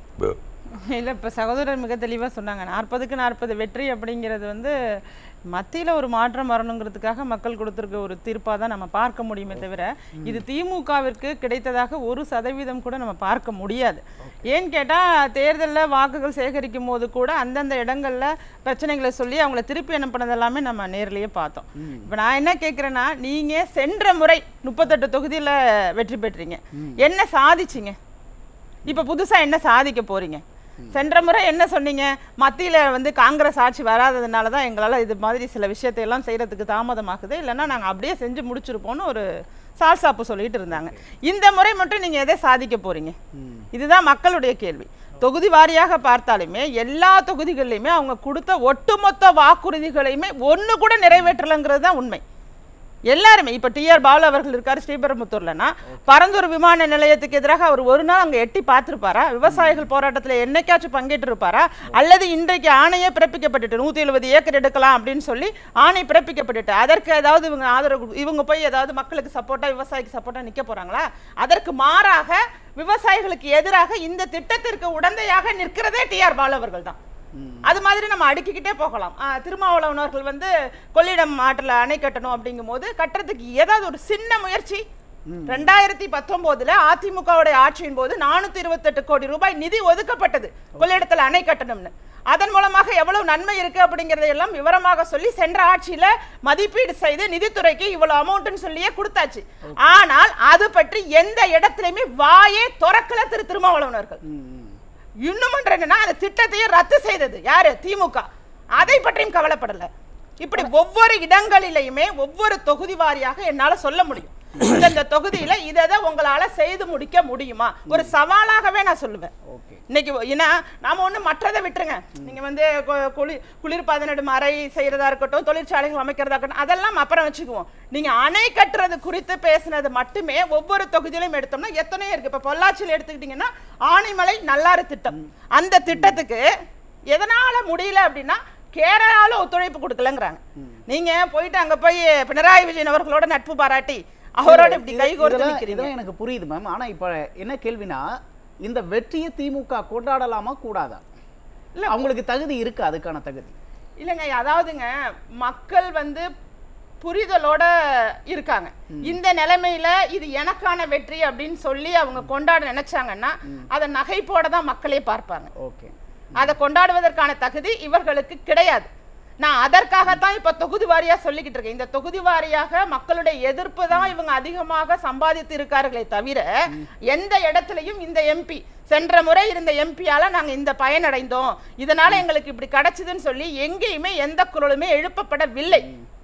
இல்லை இப்போ சகோதரர் மிக தெளிவாக சொன்னாங்க நாற்பதுக்கு நாற்பது வெற்றி அப்படிங்கிறது வந்து மத்தியில் ஒரு மாற்றம் வரணுங்கிறதுக்காக மக்கள் கொடுத்துருக்க ஒரு தீர்ப்பாக தான் நம்ம பார்க்க முடியுமே தவிர இது திமுகவிற்கு கிடைத்ததாக ஒரு சதவீதம் கூட நம்ம பார்க்க முடியாது ஏன்னு கேட்டால் தேர்தலில் வாக்குகள் சேகரிக்கும் போது கூட அந்தந்த இடங்களில் பிரச்சனைகளை சொல்லி அவங்கள திருப்பி அனுப்பினது எல்லாமே நம்ம நேர்லயே பார்த்தோம் இப்போ நான் என்ன கேட்குறேன்னா நீங்கள் சென்ற முறை முப்பத்தெட்டு தொகுதியில் வெற்றி பெற்றீங்க என்ன சாதிச்சிங்க இப்போ புதுசா என்ன சாதிக்க போறீங்க சென்ற முறை என்ன சொன்னீங்க மத்தியில வந்து காங்கிரஸ் ஆட்சி வராததுனால தான் எங்களால இது மாதிரி சில விஷயத்தை எல்லாம் செய்யறதுக்கு தாமதமாகுது இல்லைன்னா நாங்க அப்படியே செஞ்சு முடிச்சிருப்போம்னு ஒரு சால்சாப்பு சொல்லிட்டு இருந்தாங்க இந்த முறை மட்டும் நீங்க எதை சாதிக்க போறீங்க இதுதான் மக்களுடைய கேள்வி தொகுதி வாரியாக பார்த்தாலுமே எல்லா தொகுதிகள்லையுமே அவங்க கொடுத்த ஒட்டுமொத்த வாக்குறுதிகளையுமே ஒண்ணு கூட நிறைவேற்றலைங்கிறது தான் உண்மை எல்லாருமே இப்ப டிஆர் பாலு அவர்கள் இருக்காரு ஸ்ரீபெரும்புத்தூர்லனா பரந்தூர் விமான நிலையத்துக்கு எதிராக அவர் ஒரு நாள் அங்க எட்டி பார்த்திருப்பாரா விவசாயிகள் போராட்டத்துல என்னைக்காச்சும் பங்கேற்று இருப்பாரா அல்லது இன்றைக்கு ஆணையே பிறப்பிக்கப்பட்டுட்டு நூத்தி எழுபது ஏக்கர் எடுக்கலாம் அப்படின்னு சொல்லி ஆணை பிறப்பிக்கப்பட்டுட்டு அதற்கு ஏதாவது இவங்க ஆதரவு கொடு- இவங்க போய் ஏதாவது மக்களுக்கு சப்போர்ட்டா விவசாயிக்கு சப்போர்ட்டா நிக்க போறாங்களா அதற்கு மாறாக விவசாயிகளுக்கு எதிராக இந்த திட்டத்திற்கு உடந்தையாக நிற்கிறதே டிஆர் பாலு அவர்கள் தான் அது மாதிரி நம்ம அடுக்கிக்கிட்டே போகலாம் ஆ, திருமாவளவன் அவர்கள் வந்து கொள்ளிடம் ஆற்றில் அணை கட்டணும் அப்படிங்கும் போது கட்டுறதுக்கு ஏதாவது ஒரு சின்ன முயற்சி ரெண்டாயிரத்தி பத்தொன்பதுல அதிமுகவுடைய ஆட்சியின் போது நானூத்தி இருபத்தெட்டு கோடி ரூபாய் நிதி ஒதுக்கப்பட்டது கொள்ளிடத்துல அணை கட்டணும்னு அதன் மூலமாக எவ்வளவு நன்மை இருக்கு அப்படிங்கறதை எல்லாம் விவரமாக சொல்லி சென்ற ஆட்சியில மதிப்பீடு செய்து நிதித்துறைக்கு இவ்வளவு அமௌண்ட்னு சொல்லியே கொடுத்தாச்சு ஆனால் அது பற்றி எந்த இடத்துலயுமே வாயே திறக்கல திரு திருமாவளவன் அவர்கள் இன்னும் என்னன்னா அந்த திட்டத்தையே ரத்து செய்தது யாரு திமுக அதை பற்றியும் கவலைப்படல இப்படி ஒவ்வொரு இடங்களிலையுமே ஒவ்வொரு தொகுதி வாரியாக என்னால சொல்ல முடியும் இந்த தொகுதியில இதை தான் உங்களால செய்து முடிக்க முடியுமா ஒரு சவாலாகவே நான் சொல்லுவேன் ஓகே இன்னைக்கு ஏன்னா நாம ஒண்ணு மற்றதை விட்டுருங்க நீங்க வந்து கு- குளிர் குளிர் பதனிடும் அறை செய்யறதா இருக்கட்டும் தொழிற்சாலைகள் அமைக்கிறதா இருக்கட்டும் அதெல்லாம் அப்புறம் வச்சுக்குவோம் நீங்க அணை கட்டுறது குறித்து பேசினது மட்டுமே ஒவ்வொரு தொகுதியிலும் எடுத்தோம்னா எத்தனையோ இருக்கு இப்ப பொள்ளாச்சியில் எடுத்துக்கிட்டீங்கன்னா ஆனைமலை நல்லாறு திட்டம் அந்த திட்டத்துக்கு எதனால முடியல அப்படின்னா கேரளால ஒத்துழைப்பு கொடுக்கலங்கிறாங்க நீங்க போயிட்டு அங்க போய் பினராயி விஜயன் அவர்களோட நட்பு பாராட்டி அவரோட இப்படி இது- கைகோர்த்து இதெல்லாம் நிக்கிறீங்க இதெல்லாம் எனக்கு புரியுது மேம் ஆனா இப்ப என்ன கேள்வினா இந்த வெற்றியை திமுக கொண்டாடலாமா கூடாதா இல்ல அவங்களுக்கு தகுதி இருக்கு அதுக்கான தகுதி இல்லைங்க அதாவதுங்க மக்கள் வந்து புரிதலோட இருக்காங்க இந்த நிலைமையில இது எனக்கான வெற்றி அப்படின்னு சொல்லி அவங்க கொண்டாட நினைச்சாங்கன்னா அதை நகைப்போட தான் மக்களே பார்ப்பாங்க ஓகே அதை கொண்டாடுவதற்கான தகுதி இவர்களுக்கு கிடையாது நான் அதற்காகத்தான் இப்ப தொகுதி வாரியா சொல்லிக்கிட்டு இருக்கேன் இந்த தொகுதி வாரியாக மக்களுடைய எதிர்ப்பு தான் இவங்க அதிகமாக சம்பாதித்து இருக்கார்களே தவிர எந்த இடத்துலயும் இந்த எம்பி சென்ற முறை இருந்த எம்பியால நாங்க இந்த பயனடைந்தோம் இதனால எங்களுக்கு இப்படி கிடைச்சதுன்னு சொல்லி எங்கேயுமே எந்த குரலுமே எழுப்பப்படவில்லை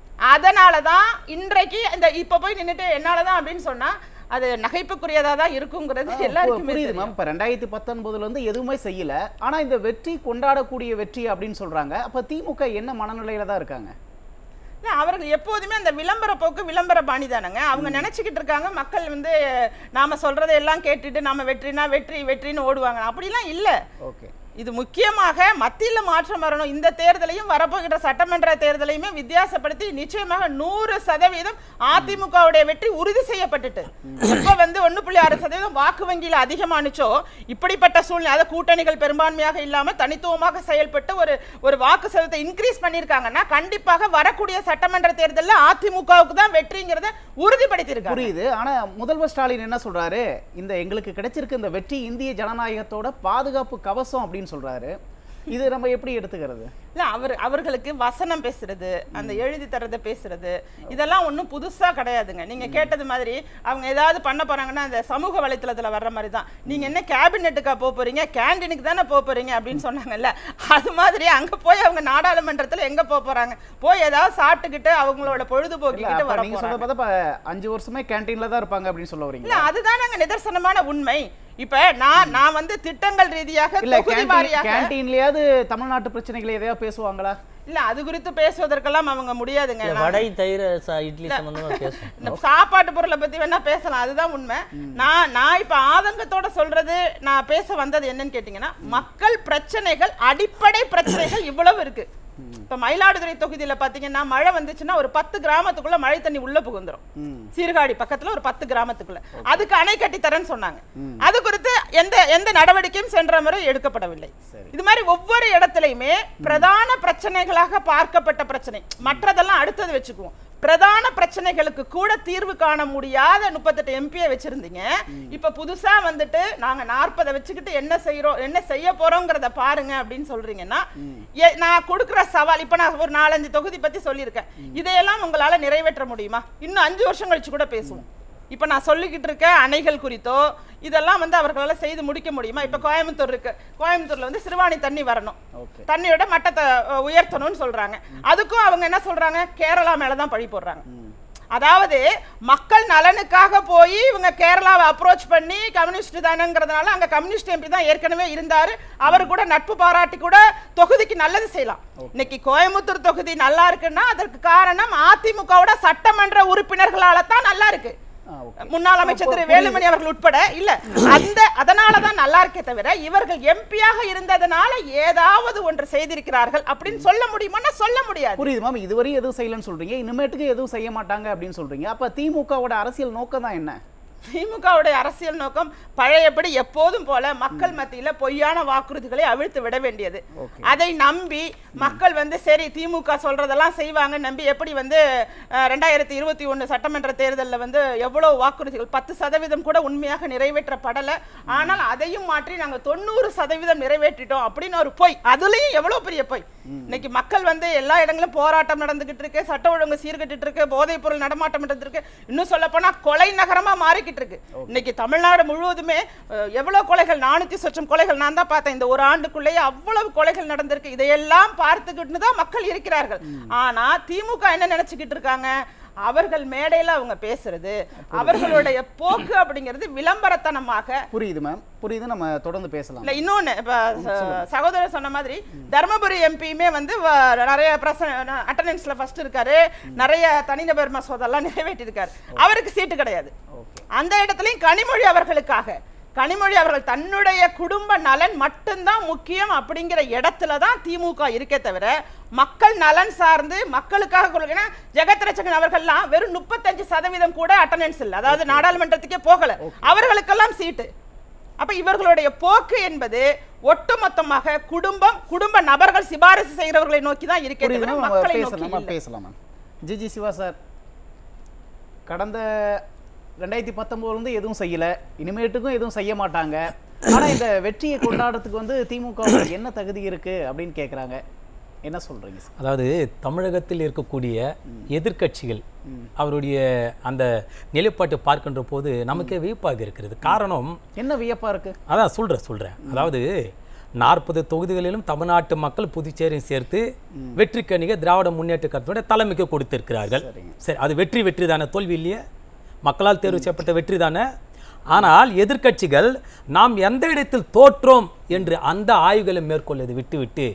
அதனால தான் இன்றைக்கு இந்த இப்ப போய் நின்னுட்டு என்னாலதான் அப்படின்னு சொன்னா அது நகைப்புக்குரியதா தான் இருக்குங்கிறது எல்லாருக்குமே புரியுது தெரியும் மேம் இப்ப ரெண்டாயிரத்தி பத்தொன்பதுல இருந்து எதுவுமே செய்யல ஆனா இந்த வெற்றி கொண்டாடக்கூடிய வெற்றி அப்படின்னு சொல்றாங்க அப்ப திமுக என்ன மனநிலையில தான் இருக்காங்க இல்ல, அவர்கள் எப்போதுமே அந்த விளம்பர போக்கு விளம்பர பாணி தானங்க அவங்க நினைச்சுக்கிட்டு இருக்காங்க மக்கள் வந்து நாம சொல்றதை எல்லாம் கேட்டுட்டு நாம வெற்றினா வெற்றி வெற்றின்னு ஓடுவாங்க அப்படிலாம் இல்ல ஓகே இது முக்கியமாக மத்தியில மாற்றம் வரணும் இந்த தேர்தலையும் வரப்போகிற சட்டமன்ற தேர்தலையுமே வித்தியாசப்படுத்தி நிச்சயமாக நூறு சதவீதம் அதிமுகவுடைய வெற்றி உறுதி செய்யப்பட்டுட்டு இப்ப வந்து ஒண்ணு புள்ளி ஆறு சதவீதம் வாக்கு வங்கியில அதிகமானுச்சோ இப்படிப்பட்ட சூழ்நிலை அதாவது கூட்டணிகள் பெரும்பான்மையாக இல்லாம தனித்துவமாக செயல்பட்டு ஒரு ஒரு வாக்கு சதவீதத்தை இன்க்ரீஸ் பண்ணியிருக்காங்கன்னா கண்டிப்பாக வரக்கூடிய சட்டமன்ற தேர்தல்ல அதிமுகவுக்கு தான் வெற்றிங்கிறத உறுதிப்படுத்தியிருக்காங்க புரியுது ஆனா முதல்வர் ஸ்டாலின் என்ன சொல்றாரு இந்த எங்களுக்கு கிடைச்சிருக்க இந்த வெற்றி இந்திய ஜனநாயகத்தோட பாதுகாப்பு கவசம் அப்படின்னு சொல்றாரு இது நம்ம எப்படி எடுத்துக்கிறது இல்ல அவர் அவர்களுக்கு வசனம் பேசுறது அந்த எழுதி தரத பேசுறது இதெல்லாம் ஒண்ணும் புதுசா கிடையாதுங்க நீங்க கேட்டது மாதிரி அவங்க ஏதாவது பண்ண போறாங்கன்னா அந்த சமூக வலைத்தளத்துல வர்ற மாதிரி தான் நீங்க என்ன கேபினெட்டுக்கா போக போறீங்க கேண்டீனுக்கு தானே போக போறீங்க அப்படின்னு சொன்னாங்கல்ல அது மாதிரி அங்க போய் அவங்க நாடாளுமன்றத்துல எங்க போக போறாங்க போய் ஏதாவது சாப்பிட்டுக்கிட்டு அவங்களோட இல்ல, பொழுதுபோக்கிக்கிட்டு அப்ப வர நீங்க போறாங்க சொல்றத பார்த்தா இப்ப அஞ்சு வருஷமே கேண்டீன்ல தான் இருப்பாங்க அப்படின்னு சொல்ல இல்ல வரீங்களா அதுதானங்க நிதர்சனமான உண்மை இப்ப நான் நான் வந்து திட்டங்கள் ரீதியாக இல்ல தொகுதி கேண்டீன் வாரியாக கேண்டீன்லயாவது தமிழ்நாட்டு பிரச்சனைகளை எதையா பேசுவாங்களா இல்ல அது குறித்து பேசுவதற்கெல்லாம் அவங்க முடியாதுங்க இல்ல, நான் வடை தயிர் சா- இட்லி சம்பந்தமா பேசும் இந்த சாப்பாட்டு பொருளை பத்தி வேணா பேசலாம் அதுதான் உண்மை நான் நான் இப்ப ஆதங்கத்தோட சொல்றது நான் பேச வந்தது என்னன்னு கேட்டீங்கன்னா மக்கள் பிரச்சனைகள் அடிப்படை பிரச்சனைகள் இவ்வளவு இருக்கு இப்ப மயிலாடுதுறை தொகுதியில பாத்தீங்கன்னா மழை வந்துச்சுன்னா ஒரு பத்து கிராமத்துக்குள்ள மழை தண்ணி உள்ள புகுந்துரும் ம். சீர்காழி பக்கத்துல ஒரு பத்து கிராமத்துக்குள்ள அதுக்கு அணை கட்டி தரேன்னு சொன்னாங்க அது குறித்து எந்த எந்த நடவடிக்கையும் சென்ற முறை எடுக்கப்படவில்லை சரி. இது மாதிரி ஒவ்வொரு இடத்துலயுமே பிரதான பிரச்சனைகளாக பார்க்கப்பட்ட பிரச்சனை மற்றதெல்லாம் அடுத்தது வச்சுக்குவோம் பிரதான பிரச்சனைகளுக்கு கூட தீர்வு காண முடியாத முப்பத்தெட்டு எம்பியை வச்சிருந்தீங்க இப்ப புதுசா வந்துட்டு நாங்க நாற்பதை வச்சுக்கிட்டு என்ன செய்யறோம் என்ன செய்ய போறோங்கிறத பாருங்க அப்படின்னு சொல்றீங்கன்னா எ- நான் கொடுக்குற சவால் இப்ப நான் ஒரு நாலஞ்சு தொகுதி பத்தி சொல்லியிருக்கேன் இதையெல்லாம் உங்களால நிறைவேற்ற முடியுமா இன்னும் அஞ்சு வருஷம் கழிச்சு கூட பேசுவோம் இப்ப நான் சொல்லிக்கிட்டு இருக்க அணைகள் குறித்தோ இதெல்லாம் வந்து அவர்களால செய்து முடிக்க முடியுமா இப்ப கோயம்புத்தூர் இருக்கு கோயம்புத்தூர்ல வந்து சிறுவாணி தண்ணி வரணும் ஓகே தண்ணியோட மட்டத்தை அஹ், உயர்த்தணும்னு சொல்றாங்க அதுக்கும் அவங்க என்ன சொல்றாங்க கேரளா மேல தான் பழி போடுறாங்க அதாவது மக்கள் நலனுக்காக போய் இவங்க கேரளாவை அப்ரோச் பண்ணி கம்யூனிஸ்ட் தானங்கிறதுனால அங்க கம்யூனிஸ்ட் எம்பி தான் ஏற்கனவே இருந்தாரு அவர் கூட நட்பு பாராட்டி கூட தொகுதிக்கு நல்லது செய்யலாம் இன்னைக்கு கோயம்புத்தூர் தொகுதி நல்லா இருக்குன்னா அதற்கு காரணம் அதிமுகவோட சட்டமன்ற உறுப்பினர்களால தான் நல்லா இருக்கு ஆ, ஓகே. முன்னாள் அமைச்சர் திரு வேலுமணி அவர்கள் உட்பட இல்ல அந்த அதனால தான் நல்லா இருக்கே தவிர இவர்கள் எம்பியாக இருந்ததனால ஏதாவது ஒன்று செய்திருக்கிறார்கள் அப்படின்னு சொல்ல முடியுமான்னா சொல்ல முடியாது புரியுது மேம் இதுவரையும் எதுவும் செய்யலன்னு சொல்றீங்க இனிமேட்டுக்கு எதுவும் செய்ய மாட்டாங்க அப்படின்னு சொல்றீங்க அப்ப திமுகவோட அரசியல் நோக்கம் தான் என்ன திமுகவுடைய அரசியல் நோக்கம் பழையபடி எப்போதும் போல மக்கள் மத்தியில பொய்யான வாக்குறுதிகளை அவிழ்த்து விட வேண்டியது ஓகே. அதை நம்பி மக்கள் வந்து சரி திமுக சொல்றதெல்லாம் செய்வாங்க நம்பி எப்படி வந்து அஹ், ரெண்டாயிரத்தி இருபத்தி ஒண்ணு சட்டமன்ற தேர்தல்ல வந்து எவ்வளவு வாக்குறுதிகள் பத்து சதவீதம் கூட உண்மையாக நிறைவேற்றப்படல ஆனால் அதையும் மாற்றி நாங்க தொண்ணூறு சதவீதம் நிறைவேற்றிட்டோம் அப்படின்னு ஒரு பொய் அதுலயும் எவ்வளவு பெரிய பொய் இன்னைக்கு மக்கள் வந்து எல்லா இடங்களிலும் போராட்டம் நடந்துகிட்டு இருக்கு சட்ட ஒழுங்கு சீர்கெட்டு இருக்கு போதைப் பொருள் நடமாட்டம் நடந்திருக்கு இன்னும் சொல்ல போனா கொலை நகரமா மாறிக்கிட்டு இருக்கு இன்னைக்கு தமிழ்நாடு முழுவதுமே அஹ், எவ்வளவு கொலைகள் நானூத்தி சொச்சம் கொலைகள் நான் தான் பார்த்தேன் இந்த ஒரு ஆண்டுக்குள்ளேயே அவ்வளவு கொலைகள் நடந்திருக்கு இதையெல்லாம் பார்த்துக்கிட்டு தான் மக்கள் இருக்கிறார்கள் ஆனா திமுக என்ன நினைச்சுக்கிட்டு இருக்காங்க அவர்கள் மேடையில அவங்க பேசுறது அவர்களுடைய போக்கு அப்படிங்கிறது விளம்பரத்தனமாக புரியுது மேம் புரியுது நம்ம தொடர்ந்து பேசலாம் இல்ல இன்னொன்னு இப்ப ச- சகோதரர் சொன்ன மாதிரி தர்மபுரி எம்பியுமே வந்து வ- நிறைய அட்டண்டன்ஸ்ல ஃபர்ஸ்ட் இருக்காரு நிறைய தனிநபர் மசோதெல்லாம் நிறைவேற்றிருக்காரு அவருக்கு சீட்டு கிடையாது ஓகே அந்த இடத்துலயும் கனிமொழி அவர்களுக்காக கனிமொழி அவர்கள் தன்னுடைய குடும்ப நலன் மட்டும்தான் முக்கியம் அப்படிங்கிற இடத்துல தான் திமுக இருக்கே தவிர மக்கள் நலன் சார்ந்து மக்களுக்காக கொள்கைனா ஜெகத் ரட்சகன் அவர்கள்லாம் வெறும் முப்பத்தஞ்சு சதவீதம் கூட அட்டண்டன்ஸ் இல்லை அதாவது நாடாளுமன்றத்துக்கே போகல அவர்களுக்கெல்லாம் சீட்டு அப்ப இவர்களுடைய போக்கு என்பது ஒட்டுமொத்தமாக குடும்பம் குடும்ப நபர்கள் சிபாரிசு செய்கிறவர்களை நோக்கி தான் இருக்கே புரியுது தவிர மேம் நம்ம மக்களை பேசலாம் நோக்கி நம்ம இல்லை. பேசலாம் மேம் ஜிஜி சிவா சார் கடந்த ரெண்டாயிரத்தி பத்தொம்போதுலேருந்து எதுவும் செய்யல இனிமேட்டுக்கும் எதுவும் செய்ய மாட்டாங்க ஆனா இந்த வெற்றியை கொண்டாடுறதுக்கு வந்து திமுக வுக்கு என்ன தகுதி இருக்கு அப்படின்னு கேக்குறாங்க என்ன சொல்றீங்க சார் அதாவது தமிழகத்தில் இருக்கக்கூடிய எதிர்க்கட்சிகள் அவருடைய அந்த நிலைப்பாட்டை பார்க்கின்ற போது நமக்கே வியப்பாக இருக்கிறது காரணம் என்ன வியப்பா இருக்கு அதான் சொல்கிறேன் சொல்கிறேன் அதாவது நாற்பது தொகுதிகளிலும் தமிழ்நாட்டு மக்கள் புதுச்சேரியும் சேர்த்து வெற்றி கணிக திராவிட முன்னேற்ற கழகத்துடைய தலைமைக்கு கொடுத்திருக்கிறார்கள் சரிங்க. சரி அது வெற்றி வெற்றி தானே தோல்வி இல்லையே மக்களால் தேர்வு செய்யப்பட்ட வெற்றி தானே ஆனால் எதிர்க்கட்சிகள் நாம் எந்த இடத்தில் தோற்றோம் என்று அந்த ஆய்வுகளை மேற்கொள்வதை விட்டுவிட்டு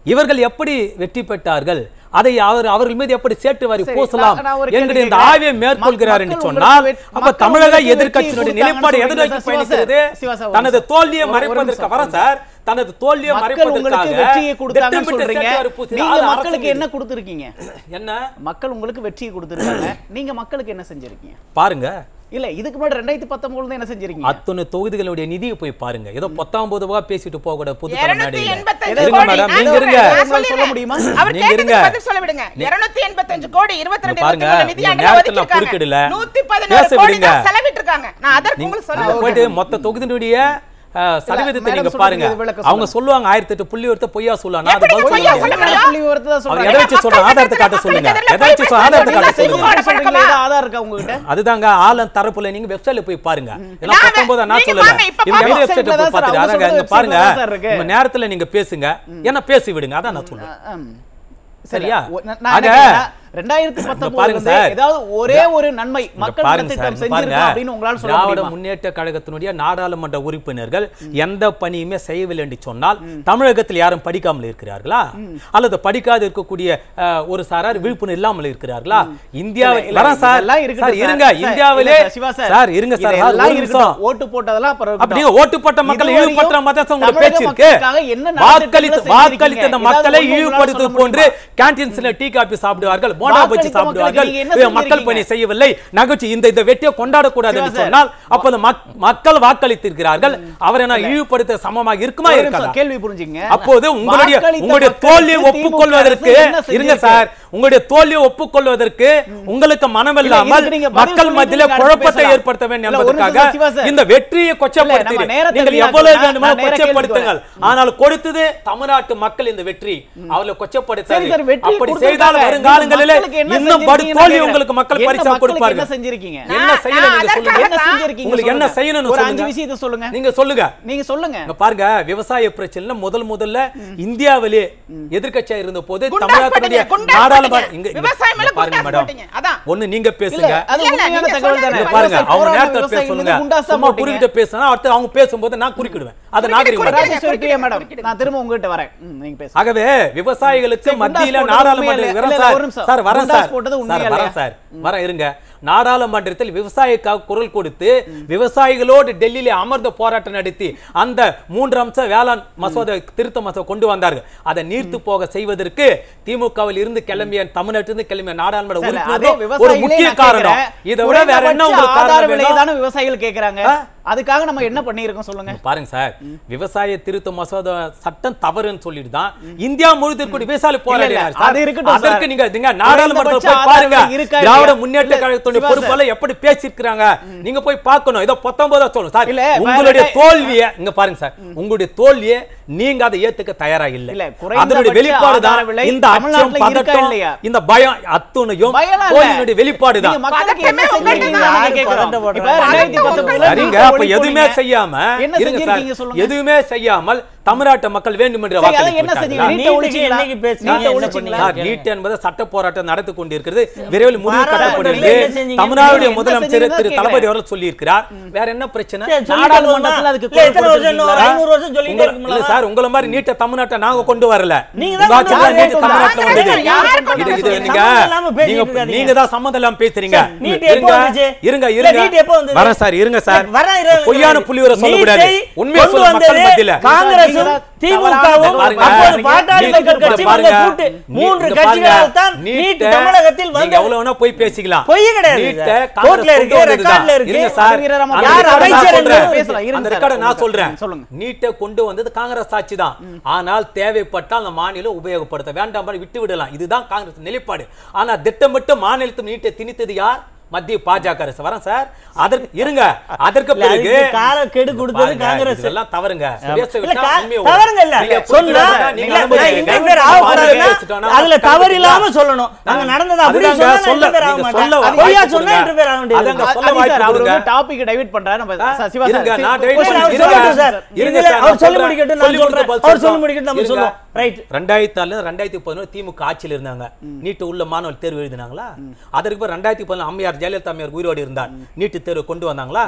இவர்கள் எப்படி வெற்றி பெற்றார்கள் அதை அவர் அவர்கள் மீது எப்படி சேட்டு வாரி சரி, பூசலாம் நான்- நான் ஒரு கேள்வி என்கிற இந்த கேட்கிறேன். ஆய்வை மேற்கொள்கிறார் என்று மக்கள் சொன்னால் உங்களுக்கு அப்ப மக்கள் தமிழக உங்களுக்கு எதிர்க்கட்சியினுடைய வெற்றி நிலைப்பாடு எதை கொடுத்தாங்கன்னு நோக்கி சொல்றீங்க பயணிக்கிறது சார். சிவா சார், ஒரு தனது நிமிஷம். தோல்வியை ஒரு- ஒரு மறைப்பதற்கு நிமிஷம். வர சார் தனது தோல்வியை மக்கள் உங்களுக்கு மறைப்பதற்காக வெற்றியை கொடுத்தாங்கன்னு திட்டமிட்டு சொல்றீங்க சேட்டு வாரி பூசி நீங்க அது மக்களுக்கு அரசு என்ன மீது. கொடுத்துருக்கீங்க என்ன மக்கள் உங்களுக்கு வெற்றியை கொடுத்துருக்காங்க நீங்க மக்களுக்கு என்ன செஞ்சிருக்கீங்க பாருங்க இல்ல இதுக்கு முன்னாடி ரெண்டாயிரத்தி பத்தொன்பதுல என்ன செஞ்சிருக்கீங்க அத்தனை தொகுதிகளுடைய நிதியை போய் பாருங்க ஏதோ பத்தாம்பது ரூபா பேசிட்டு போக கூட புது இருநூத்தி எண்பத்தஞ்சு இருங்க கோடி. மேடம் நான் நீங்க இருங்க சொல்றேன், நான் உங்களால சொல்ல சொல்லிடுறேன். முடியுமா? அவர் நீங்க இருங்க. கேட்டதுக்கு பதில் சொல்ல விடுங்க. 285 கோடி, 22, இங்க பாருங்க, 23 உங்க நிதியாண்டுல நேரத்துல ஒதுக்கியிருக்காங்க. குறுக்கிடல. 116 பேச கோடி விடுங்க. தான் செலவிட்டிருக்காங்க. நான் அதற்கு உங்களுக்கு சொல்ல நீங்க போயிட்டு மொத்த தொகுதியினுடைய அஹ், சதவீதத்தை மேடம் நீங்க சொல்றது பாருங்க விளக்கம் அவங்க சொல்லுவாங்க ஆயிரத்தி எட்டு புள்ளி ஒருத்த பொய்யா சொல்லலாம் நான் அதை எப்படி பதில் சொல்ல பொய்யா முடியாது. சொல்ல முடியும்? நான் புள்ளி விவரத்தை தான் அவர் சொல்றேன். எதை வச்சு சொல்ற ஆதாரத்தை காட்ட சொல்லுங்க எதை வச்சு சொல்ற ஆதாரத்தை காட்ட நீங்க சொல்லுங்க செஞ்சு சொல்றீங்களா? ஏதாவது ஆதாரம் இருக்கா உங்ககிட்ட அதுதாங்க ஆலன் தரப்புல நீங்க வெப்சைட்ல போய் பாருங்க ஏன்னா நான் பத்தொன்பது நான் நீங்க சொல்லல வாங்க, இப்ப இவங்க பாருங்க. வெப்சைட்ல website ல போய் தான் சார், பார்த்துட்டு அவங்க அதாங்க சொல்ற இங்க பாருங்க website ல தான் சார் இருக்கு. உங்க நேரத்துல நீங்க பேசுங்க ஏன்னா பேசி விடுங்க அதான் நான் சொல்றேன் ஆம். சரியா? ஒ- நான் நான் ஆக, என்ன கேக்குறேன், ரெண்டாயிரத்தி பத்தொன்பதுல பாருங்க இருந்து சார். ஏதாவது ஒரே ஒரு நன்மை இங்க மக்கள் பாருங்க நலத்திட்டம் சார், இங்க பாருங்க. செஞ்சிருக்கோம் அப்படின்னு உங்களால சொல்ல திராவிட முடியுமா முன்னேற்ற கழகத்தினுடைய நாடாளுமன்ற உறுப்பினர்கள் எந்த பணியுமே செய்யவில்லை என்று சொன்னால் தமிழகத்தில் யாரும் படிக்காமல் இருக்கிறார்களா அல்லது படிக்காது இருக்கக்கூடிய அஹ், ஒரு சாரார் விழிப்புணர்வு இல்லாமல் இருக்கிறார்களா இந்தியாவில் இல்ல, இல்ல, வரேன் சார் இதெல்லாம் இருக்கட்டும் சார் சார். இருங்க சார், இந்தியாவிலே இல்ல சார், சிவா சார், சார் இருங்க சார் இதெல்லாம் ஒரு நிமிஷம் இருக்கட்டும். ஓட்டு போட்டதெல்லாம் அப்புறம் இருக்கட்டும். அப்படியே ஓட்டுப்பட்ட மக்களை இதுவரையும் இழிவுபடுத்துற மாதிரி தான் உங்களுக்கு தமிழக பேச்சு இருக்கு மக்களுக்காக என்ன வாக்களித்து நலத்திட்டங்களை வாக்களித்த அந்த செஞ்சிருக்கீங்க? மக்களை ஏதாவது ஒண்ணு இழிவுபடுத்துவது உங்களால போன்று சொல்ல கேன்டீன்ஸ்ல டீ காபி சாப்பிடுவார்கள் போண்டா பஜ்ஜி வாக்களித்த சாப்பிடுவார்கள் மக்களுக்கு நீங்க என்ன இது மக்கள் செஞ்சிருக்கீங்க? பணி செய்யவில்லை நகைச்சு இந்த இந்த வெற்றியை கொண்டாடக்கூடாது சிவா என்று சார். சொன்னால் அப்ப அந்த மக்- மக்கள் வாக்களித்திருக்கிறார்கள் அவரை நான் இழிவுபடுத்த சமமாக இருக்குமா ஒரு இருக்காதா நிமிஷம் கேள்வி புரிஞ்சுங்க அப்போது உங்களுடைய வாக்களித்த உங்களுடைய மக்களுக்கு தோல்வியை திமுக ஒப்புக்கொள்வதற்கு அரசு என்ன இருங்க செஞ்சிருக்கு? சார் உங்களுடைய தோல்வியை ஒப்புக்கொள்வதற்கு உங்களுக்கு மனமில்லாமல் இதுக்கு நீங்க பதில் மக்கள் சொல்லிட்டு மத்தியில நீங்க அடுத்து குழப்பத்தை பேசலாம். ஏற்படுத்த வேண்டும் இல்ல, ஒரு நிமிஷம் என்பதற்காக சிவா சார். இந்த வெற்றியை இல்ல, கொச்சப்படுத்தி நம்ம நேரத்தை நீங்கள் வீணாக்க எவ்வளவு வேண்டாம். வேண்டுமோ நான் நேர கொச்சப்படுத்துங்கள் கேள்விக்கு ஆனால் கொடுத்தது தமிழ்நாட்டு மக்கள் இந்த வெற்றி அவர்களை கொச்சப்படுத்தாது சரி சார் வெற்றி அப்படி கொடுத்திருக்காங்க. செய்தால் வருங்காலங்களிலே மக்களுக்கு என்ன இன்னும் படு செஞ்சிருக்கீங்கன்னு தோல்வி கேக்குறேன். உங்களுக்கு மக்கள் என்ன பரிசா மக்களுக்கு கொடுப்பார்கள் என்ன செஞ்சிருக்கீங்க என்ன நான் செய்யல நீங்க அதற்காக சொல்லுங்க என்ன தான் செஞ்சிருக்கீங்க உங்களுக்கு என்ன சொல்லுங்க. செய்யணும்னு ஒரு அஞ்சு சொல்லுங்க. விஷயத்தை சொல்லுங்க நீங்க சொல்லுங்க நீங்க சொல்லுங்க இங்க பாருங்க விவசாய பிரச்சனைல முதல் முதல்ல இந்தியாவிலே எதிர்க்கட்சியா இருந்த போது குண்டாஸ் தமிழகத்துடைய போட்டீங்க, குண்டாஸ் நாடாளுமன்ற போட்டீங்க. இங்க இங்க விவசாயம் மேல பாருங்க குண்டாஸ் மேடம் போட்டீங்க. அதான். ஒண்ணு நீங்க இல்ல பேசுங்க அது இல்ல, உண்மையான நீங்க தகவல் சொல்றது தானே இங்க பாருங்க விவசாய அவங்க போராட்ட நேரத்துல பேச விவசாயிகள் சொல்லுங்க வந்து குண்டாஸா சும்மா போட்டீங்க. குறிக்கிட்ட பேசினா அடுத்து அவங்க பேசும்போது நான் குறுக்கிடுவேன் அதை நாகரிகம் குறுக்கிடுங்க, வேண்டாம். ராஜேஸ்வரி பிரியா மேடம் குறுக்கிடுங்க. நான் திரும்ப உங்ககிட்ட வரேன் ம், நீங்க பேசுங்க ஆகவே விவசாயிகளுக்கு சரி, மத்தியில குண்டாஸ் போட்டது நாடாளுமன்ற உண்மையா வரேன் இல்லையா? சார் ஒரு நிமிஷம். சார் வரேன் குண்டாஸ் சார் போட்டது சார் உண்மையா வரேன் இல்லையா? சார் வரேன் இருங்க நாடாளுமன்றத்தில் விவசாயிக்காக குரல் கொடுத்து விவசாயிகளோடு டெல்லியில அமர்ந்த போராட்டம் நடத்தி அந்த மூன்று அம்ச வேளாண் மசோதா திருத்த மசோதா கொண்டு வந்தார்கள் அதை நீர்த்து போக செய்வதற்கு திமுகவில் இருந்து கிளம்பிய தமிழ்நாட்டிலிருந்து கிளம்பிய நாடாளுமன்ற சார், அதே உறுப்பினர்கள் ஒரு விவசாயிகளே முக்கிய நான் காரணம் கேக்குறேன். இதை விட வேற என்ன குறைந்தபட்ச உங்களுக்கு ஆதார காரணம் விலையை வேணும்? தானே விவசாயிகள் கேக்குறாங்க அதுக்காக நம்ம என்ன பண்ணியிருக்கோம் சொல்லுங்க பாருங்க சார் விவசாய திருத்த மசோதா சட்டம் தவறுன்னு சொல்லிட்டு தான் இந்தியா முழுவதும் இருக்கக்கூடிய விவசாயி போராடினார் இல்ல, சார். அது இருக்கட்டும் அதற்கு சார். நீங்க நீங்க நாடாளுமன்றத்துல குறைந்தபட்ச போய் பாருங்க ஆதாரங்கள் இருக்கா திராவிட இல்லையா? முன்னேற்ற இல்ல, கழகத்துடைய சிவா பொறுப்பாளர் எப்படி பேசியிருக்கிறாங்க நீங்க போய் பார்க்கணும் இதோ பத்தொன்பதா சொல்லணும் சார் இல்ல, உங்களுடைய வேற- தோல்வியை இங்க பாருங்க சார் உங்களுடைய தோல்வியை நீங்க அதை ஏத்துக்க தயாரா இல்ல இல்ல, குறைந்தபட்ச அதனுடைய வெளிப்பாடு ஆதார தான் விலை இந்த அச்சம் தமிழ்நாட்டுல இருக்கா பதட்டம் இல்லையா? இந்த பயம் அத்துணையும் பயம்லாம் இல்ல. தோல்வியினுடைய வெளிப்பாடு நீங்க தான் மக்களுக்கு என்ன பதட்டமே செஞ்சிருக்கீங்க உங்களுக்கு நாங்க கேக்குறோம். பதட்டம் இப்ப ரெண்டாயிரத்தி பத்தொன்பதுல சரிங்க நீங்க அப்ப ஒளி எதுவுமே போனீங்க. செய்யாம என்ன இருங்க சார் செஞ்சிருக்கீங்க சொல்லுங்க எதுவுமே செய்யாமல் தமிழ்நாட்டு மக்கள் வேண்டும் என்று சரி, அதை வாக்களித்து என்ன விட்டார்களா? செஞ்சீங்க? நீட்டை நீட்டுக்கு ஒழிச்சீங்களா? என்னைக்கு பேசுனீங்க? நீட்டை என்ன ஒழிச்சீங்களா? சார் கேளுங்க. நீட் என்பது சட்ட போராட்டம் நடந்து கொண்டிருக்கிறது விரைவில் முடிவு பாராளுமன்றத்துல கட்டப்படுகிறது என்ன செஞ்சீங்க? தமிழ்நாடுடைய என்ன முதலமைச்சர் செஞ்சீங்கன்னு திரு கேக்குறேன். தளபதி அவர்கள் சொல்லியிருக்கிறார் வேற என்ன பிரச்சனை சரி, சொல்லிட்டே நாடாளுமன்றத்துல போகுமா? அதுக்கு இல்ல, எத்தனை குரல் வருஷம் இன்னும் ஒரு கொடுத்திருக்கீங்களா? ஐநூறு வருஷம் சொல்லிட்டே உங்க- இருக்குங்களா? இல்ல சார் உங்கள மாதிரி நீட்ட தமிழ்நாட்டை நாங்க கொண்டு வரல நீங்க உங்க தான் ஆட்சியில கொண்டு நீட் வரல. தமிழ்நாட்டுல யார் வந்தது யார் கொண்டு இது இது வந்தது? நீங்க சம்மந்தம் இல்லாம பேசிட்டு நீங்க இருக்காதீங்க. நீங்க தான் சம்மந்தம் இல்லாம பேசுறீங்க சார், நீட் எப்போ இருங்க வந்துச்சு? இருங்க இல்ல, இருங்க நீட் எப்போ வந்தது? வரேன் சார் இருங்க சார் வரேன், இரு- பொய்யான புள்ளிவரை சொல்லக்கூடாது நீட்டை உண்மையை கொண்டு சொல்ல மக்கள் வந்தது மத்தியில காங்கிரஸும் நீங்க தான் திமுகவும் தவறான பாருங்க. அப்போது நீங்க- பாட்டாளி நீங்க மக்கள் கட்சி பாருங்க. வந்த கூட்டு நீ- மூன்று இங்க கட்சிகளால் பாருங்க. தான் நீட் நீட்டை தமிழகத்தில் நீங்க வந்தது எவ்வளவு வேணா போய் பேசிக்கலாம் பொய் கிடையாது நீட்டை சார். காங்கிரஸ் கோர்ட்ல இருக்கு, கொண்டு வந்ததுதான். ரெக்கார்ட்ல இருக்கு. இருங்க சார். வீரராம அந்த யார் ரெக்கார்டை நான் அமைச்சர் சொல்றேன். என்று பேசலாம். இருங்க அந்த சார். ரெக்கார்டை நான் சொல்றேன் சொல்லுங்க. நீட்டை கொண்டு வந்தது காங்கிரஸ் ஆட்சி தான் ஆனால் தேவைப்பட்டால் அந்த மாநிலம் உபயோகப்படுத்த வேண்டாம் விட்டு விடலாம் இதுதான் காங்கிரஸ் நிலைப்பாடு ஆனா திட்டமிட்டு மாநிலத்தில் நீட்டை திணித்தது யார் மத்திய பாஜக அரசு வரேன் சார் அதற்கு இருங்க அதற்கு இல்ல, பிறகு அதுக்கு கால கெடு கொடுத்தது பாருங்க, காங்கிரஸ். இதெல்லாம் தவறுங்க பேச இல்ல, விட்டா கா- உண்மையை வரும். தவறுங்க இல்ல. நீங்க சொன்னா, புரிஞ்சுக்கிறதா? நீங்க இல்ல, அனுமதி நான் கொடுங்க. interfere பாருங்க, ஆகக்கூடாதுன்னா, பேசிட்டோம்னா அதுல கரெக்டா தவறு இருக்குங்களா? இல்லாம சொல்லணும். நாங்க நடந்தது அப்படி அதுதாங்க சொன்னா சொல்ல- interfere ஆக நீங்க மாட்டேன். சொல்ல அது வாய்ப்பு பொய்யா கொடுங்க. சொன்னா interfere ஆக வேண்டியது. அதாங்க அ- சொல்ல அலி வாய்ப்பு சார், அவர் கொடுங்க. வந்து டாபிக் டைவர்ட் பண்றாரு நம்ம ஆ, சார், சிவா இருங்க, சார், நான் சி- divert ஒரு இல்ல, அவர் நிமிஷம் இருங்க. சொல்லட்டும் சார். இருங்க இதுல சார், அவர் நான் சொல்லி சொல்றேன். முடிக்கட்டும், நான் சொல்லி கொடுத்து சொல்றேன். பதில் அவர் சொல்லி சொல்றேன். முடிக்கட்டும், நம்ம இருங்க. சொல்றோம். Right. ரெண்டாயிரத்தி ஆறுல ரெண்டாயிரத்தி பதினொன்று திமுக ஆட்சியில் இருந்தாங்க நீட்டு உள்ள மாணவர் தேர்வு எழுதினாங்களா அதற்கு பிறகு ரெண்டாயிரத்தி பதினொன்று அம்மையார் ஜெயலலிதா அம்மையார் உயிரோடு இருந்தார் நீட்டு தேர்வு கொண்டு வந்தாங்களா